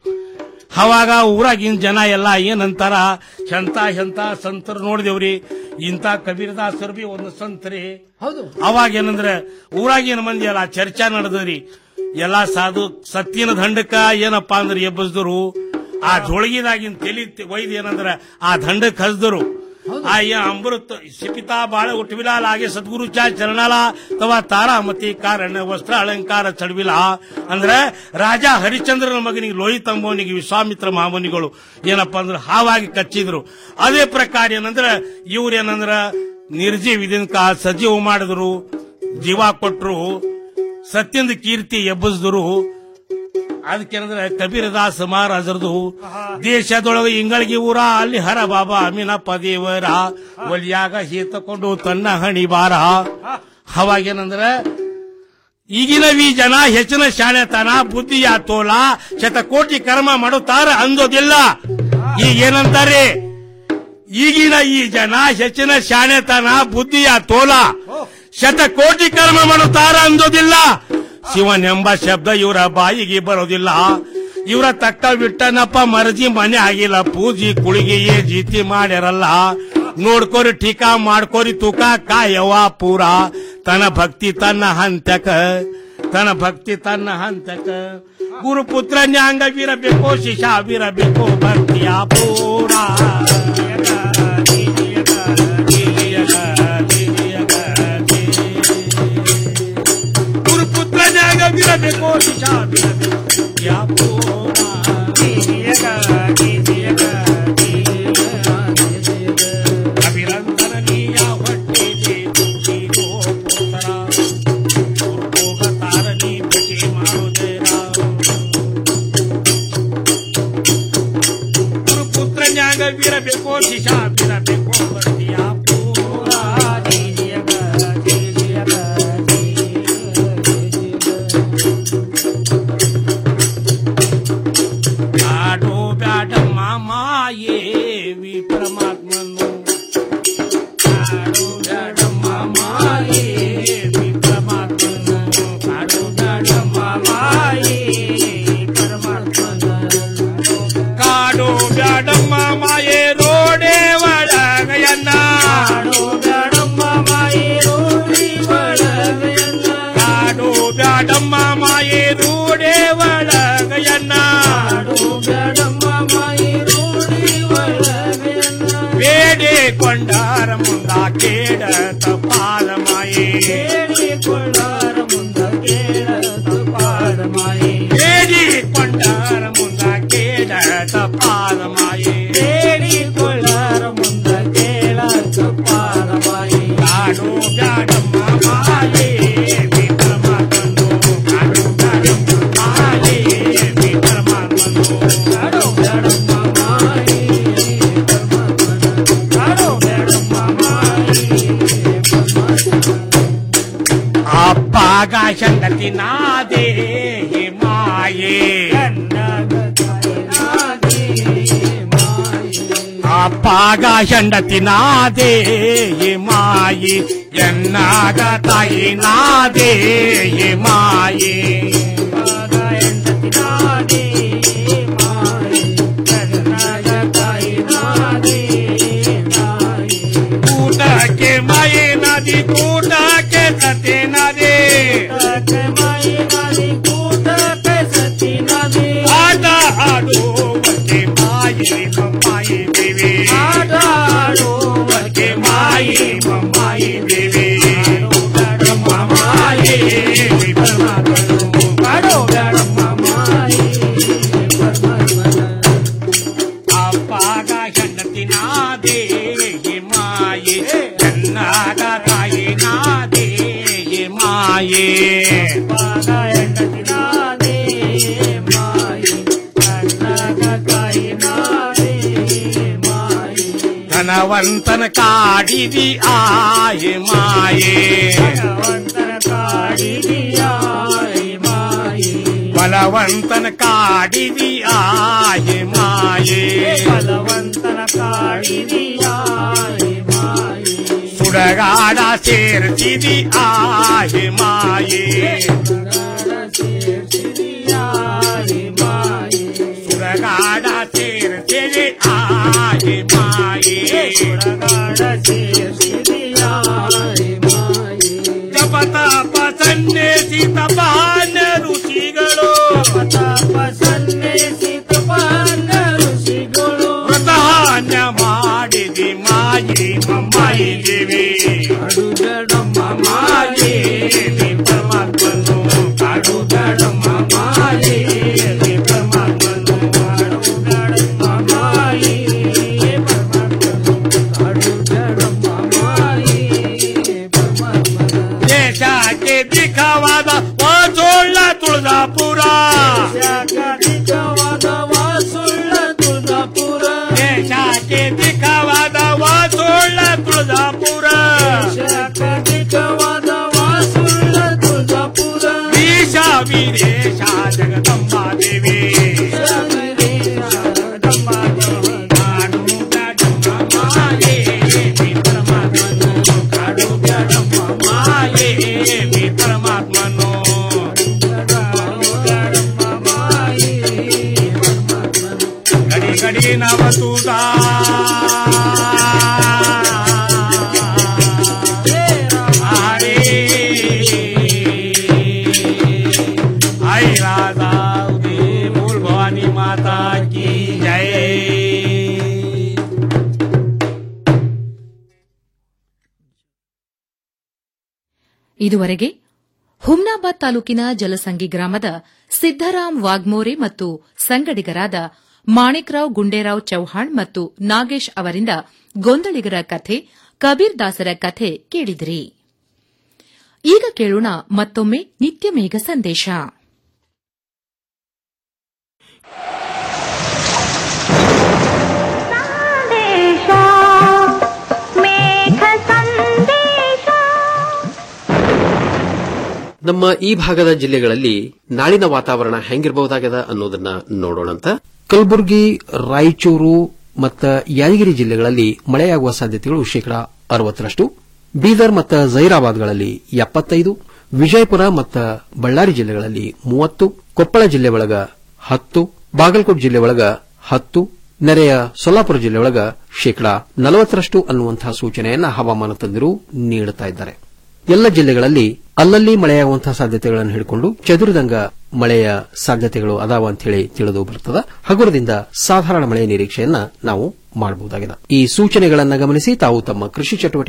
ಅವಾಗ ಊರಾಗಿನ ಜನ ಎಲ್ಲ ಏನಂತಾರ ಎಂತ ಎಂತ ಸಂತರು ನೋಡಿದೇವ್ರಿ ಇಂತ ಕಬೀರದಾಸರು ಬಿ ಒಂದು ಸಂತರಿ ಹೌದು ಅವಾಗ ಏನಂದ್ರೆ ಊರಾಗಿನ ಮಂದಿ ಎಲ್ಲ ಚರ್ಚಾ ನಡೆದ್ರಿ ಎಲ್ಲಾ ಸಾಧು ಸತ್ತಿನ ದಂಡಕ್ಕ ಏನಪ್ಪಾ ಅಂದ್ರೆ ಎಬ್ಬಸ್ದರು ಆ ಜೋಳಗಿದಾಗಿನ ತಲಿ ಒಯ್ದು ಏನಂದ್ರ ಆ ದಂಡಕ್ಕೆ ಹಸ್ದರು ಆ ಯ ಅಮೃತ ಸಿಪಿತಾ ಬಾಳ ಉಟ್ವಿಲಾಲ ಹಾಗೆ ಸದ್ಗುರು ಚಾ ಚರಣಾಲ ತವ ತಾರಾಮತಿ ಕಾರಣ ವಸ್ತ್ರ ಅಲಂಕಾರ ಚಡವಿಲ ಅಂದ್ರೆ ರಾಜ ಹರಿಶ್ಚಂದ್ರನ ಮಗನಿಗೆ ಲೋಹಿತ್ ಅಂಬೋನಿಗೆ ವಿಶ್ವಾಮಿತ್ರ ಮಹಾಮುನಿಗಳು ಏನಪ್ಪಾ ಅಂದ್ರೆ ಹಾವಾಗಿ ಕಚ್ಚಿದ್ರು ಅದೇ ಪ್ರಕಾರ ಏನಂದ್ರ ಇವ್ರೇನಂದ್ರ ನಿರ್ಜೀವ ಇದನ್ಕ ಸಜೀವ ಮಾಡಿದ್ರು ಜೀವ ಕೊಟ್ರು ಸತ್ಯಂದ ಕೀರ್ತಿ ಎಬ್ಬಿಸಿದ್ರು ಅದಕ್ಕೇನಂದ್ರೆ ಕಬೀರದಾಸ ಮಹಾರಾಜರದು ದೇಶದೊಳಗೆ ಇಂಗಳಿಗೆ ಊರ ಅಲ್ಲಿ ಹರ ಬಾಬಾ ಅಮೀನಪ್ಪ ದೇವರ ಒಲಿಯಾಗ ಹೀತಕೊಂಡು ತನ್ನ ಹಣಿ ಬಾರ ಅವಾಗೇನಂದ್ರೆ ಈಗಿನ ಈ ಜನ ಹೆಚ್ಚಿನ ಶಾಣೆತನ ಬುದ್ಧಿಯ ತೋಲ ಶತಕೋಟಿ ಕರ್ಮ ಮಾಡುತ್ತಾರ ಅಂದೋದಿಲ್ಲ ಈಗ ಏನಂತಾರೆ ಈಗಿನ ಈ ಜನ ಹೆಚ್ಚಿನ ಶಾಣೆತನ ಬುದ್ಧಿಯ ತೋಲ ಶತಕೋಟಿ ಕರ್ಮ ಮಾಡುತ್ತಾರ ಅಂದೋದಿಲ್ಲ ಶಿವನೆಂಬ ಶಬ್ದ ಇವರ ಬಾಯಿಗೆ ಬರೋದಿಲ್ಲ ಇವರ ತಕ್ಕ ಬಿಟ್ಟನಪ್ಪ ಮರಜಿ ಮನೆ ಆಗಿಲ್ಲ ಪೂಜಿ ಕುಳಿಗೆಯೇ ಜೀತಿ ಮಾಡ್ಯಾರಲ್ಲ ನೋಡ್ಕೋರಿ ಟೀಕಾ ಮಾಡ್ಕೋರಿ ತೂಕ ಕಾಯವ ಪೂರ ತನ್ನ ಭಕ್ತಿ ತನ್ನ ಹಂತಕ ತನ್ನ ಭಕ್ತಿ ತನ್ನ ಹಂತಕ ಗುರುಪುತ್ರ ನ್ಯಾಂಗವಿರಬೇಕು ಶಿಶಾವಿರಬೇಕು ಭಕ್ತಿಯ ಪೂರ ಗುರುಪುತ್ರ ನ್ಯಾಂಗವಿರಬೇಕು ಶಿಶಾವಿರಬೇಕು ಭಕ್ತಿಯ ಪೂರ ಅಭಿರಂದನೀಯ ಹೊಟ್ಟೆಗೆ ನೀನು ಪುತ್ರ ದುರ್ಭೋಗ ತಾರಣಿ ಭೇಟಿ ಮಾಡುತ್ತೇರ ಗುರುಪುತ್ರ ನ್ಯಾಗವಿರಬೇಕು ಶಿಶಾವಿರಬೇಕು ಭಕ್ತಿಯ ಪೂರ ಆಡೋ ಬ್ಯಾಡ ಮಾಮಾಯೇ ವಿ ಪರಮಾತ್ಮನು ಆಡೋ ಬ್ಯಾಡ ಮಾಮಾಯೇ ವಿ ಪರಮಾತ್ಮನು ಆಡೋ ಬ್ಯಾಡ ಮಾಮಾಯೇ ಪರಮಾತ್ಮನು ಕಾಡೋ ಬ್ಯಾಡ ಮಾಮಾಯೇ ರೋಡೆ ಒಳಗಯನ್ನ ಕಾಡೋ ಬ್ಯಾಡ ಮಾಮಾಯೇ ರೋಡಿ ಒಳಗಯನ್ನ ಕಾಡೋ ಬ್ಯಾಡ ಮಾಮಾಯೇ ರೋಡೆ ಒಳಗಯನ್ನ ಕಾಡೋ ಬ್ಯಾಡ ಮಾಮಾಯೇ ರೋಡಿ ಒಳಗಯನ್ನ ಬೇಡಿ ಕೊಂಡಾರ ಮುಂದ ಕೇಡ ತಪಾದ ಮಾಯೇ ಬೇಡಿ ಕೊಂಡಾರ ಮುಂದ ಕೇಡ ತಪಾದ ಮಾಯೇ ಬೇಡಿ ಕೊಂಡಾರ ಮುಂದ ಕೇಡ ತಪಾದ ಅಪ್ಪಾಗ ಹೆಂಡತಿ ನಾದೇ ಮಾಯೇ ಅಪ್ಪಾಗ ಹೆಂಡತಿ ನಾದೇ ಮಾಯಿ ಎನ್ನಾಗ ತಾಯಿ ನಾದೇ ಮಾಯಿ ಕೂಟಕ್ಕೆ ಮಾಯಿ ನದಿ ಕೂಟಕ್ಕೆ ಸತಿ ನದಿ ಆಟ ಆಡುವಂತೆ ಮಾಯಿ ಮಮ್ಮಾಯಿ ದೇವಿ ಆಟ ಆಡುವಂತೆ ಮಾಯಿ ಮಮ್ಮಾಯಿ ದೇವಿ ಮಮ್ಮಾಯಿ ಅಪ್ಪಾಗ ಹೆಂಡತಿ ನಾದೇ ಮಾಯೆ ಚೆನ್ನಾಗ ತಾಯಿ ನಾದೇ ಮಾಯೆ ಧನವಂತನ ಕಾಡಿದಿ ಆಯೆ ಮಾಯೆ ಬಲವಂತನ ಕಾಡಿದಿ ಆಯೆ ಮಾಯೆ ಬಲವಂತನ ಕಾಡಿದಿ ಸುಡಗಾಡ ಸೇರ್ತಿದಿ ಆಯೆ ಮಾಯೆ ಸುಡಗಾಡ ಸೇರ್ತಿದಿ ಆಯೆ ಮಾಯೆ ಜಪತಾಪ ಸನ್ನೇಸಿ ತಪಾನ ಋಷಿಗಳು ವ್ರತಹಾನ್ಯ ಮಾಡಿದಿ ಮಾಯಿ ಮಮ್ಮಾಯಿ ದೇವಿ ಮಾಯಿ ಪರಮಾತ್ಮನು ಕಾಡುಗಡಮ್ಮ ಮಾಯಿ ಪರಮಾತ್ಮನು ಮಾಯಿ ದೇಶಕ್ಕೆ ದಿಖವಾದ ವಾಸೋಳ್ಳ ತುಳಜಾಪುರ ದೇಶಕ್ಕೆ ದಿಖವಾದ ವಾಸೋಳ್ಳ ತುಳಜಾಪುರ ಈಶ ವೀರೇಶ ಜಗದಂಬ ದೇವಿ ಪರಮಾತ್ಮನು ಗಡಿ ಗಡಿ ನವತೂತ ಹರೇ ಐ ರಾಧಾ ಉದೇ ಮೂಲ ಭವಾನಿ ಮಾತಾ ಕಿ ಜೈ ಇದುವರೆಗೆ ಹುಮ್ನಾಬಾದ್ ತಾಲೂಕಿನ ಜಲಸಂಗಿ ಗ್ರಾಮದ ಸಿದ್ದರಾಮ್ ವಾಗ್ಮೋರೆ ಮತ್ತು ಸಂಗಡಿಗರಾದ ಮಾಣಿಕ್ರಾವ್ ಗುಂಡೇರಾವ್ ಚೌಹಾಣ್ ಮತ್ತು ನಾಗೇಶ್ ಅವರಿಂದ ಗೊಂದಳಿಗರ ಕಥೆ ಕಬೀರ್ ದಾಸರ ಕಥೆ ಕೇಳಿದಿರಿ ಈಗ ಕೇಳೋಣ ಮತ್ತೊಮ್ಮೆ ನಿತ್ಯ ಮೇಘ ಸಂದೇಶ ನಮ್ಮ ಈ ಭಾಗದ ಜಿಲ್ಲೆಗಳಲ್ಲಿ ನಾಳಿನ ವಾತಾವರಣ ಹೆಂಗಿರಬಹುದಾಗದ ಅನ್ನೋದನ್ನ ನೋಡೋಣಂತ ಕಲಬುರಗಿ ರಾಯಚೂರು ಮತ್ತು ಯಾದಗಿರಿ ಜಿಲ್ಲೆಗಳಲ್ಲಿ ಮಳೆಯಾಗುವ ಸಾಧ್ಯತೆಗಳು ಶೇಕಡಾ ಅರವತ್ತರಷ್ಟು ಬೀದರ್ ಮತ್ತು ಜೈರಾಬಾದ್ಗಳಲ್ಲಿ ಎಪ್ಪತ್ತೈದು ವಿಜಯಪುರ ಮತ್ತು ಬಳ್ಳಾರಿ ಜಿಲ್ಲೆಗಳಲ್ಲಿ ಮೂವತ್ತು ಕೊಪ್ಪಳ ಜಿಲ್ಲೆ ಒಳಗ ಹತ್ತು ಬಾಗಲಕೋಟೆ ಜಿಲ್ಲೆ ಒಳಗ ಹತ್ತು ನೆರೆಯ ಸೊಲ್ಲಾಪುರ ಜಿಲ್ಲೆ ಒಳಗ ಶೇಕಡಾ ನಲವತ್ತರಷ್ಟು ಅನ್ನುವಂತಹ ಸೂಚನೆಯನ್ನ ಹವಾಮಾನ ತಜ್ಞರು ನೀಡುತ್ತಾ ಇದ್ದಾರೆ ಎಲ್ಲ ಜಿಲ್ಲೆಗಳಲ್ಲಿ ಅಲ್ಲಲ್ಲಿ ಮಳೆಯಾಗುವಂತಹ ಸಾಧ್ಯತೆಗಳನ್ನು ಹಿಡಿಕೊಂಡು ಚದುರಿದಂಗ ಮಳೆಯ ಸಾಧ್ಯತೆಗಳು ಅದಾವ ಅಂತ ಹೇಳಿ ತಿಳಿದು ಬರುತ್ತದೆ ಹಗುರದಿಂದ ಸಾಧಾರಣ ಮಳೆಯ ನಿರೀಕ್ಷೆಯನ್ನ ನಾವು ಮಾಡಬಹುದಾಗಿದೆ ಈ ಸೂಚನೆಗಳನ್ನು ಗಮನಿಸಿ ತಾವು ತಮ್ಮ ಕೃಷಿ ಚಟುವಟಿಕೆ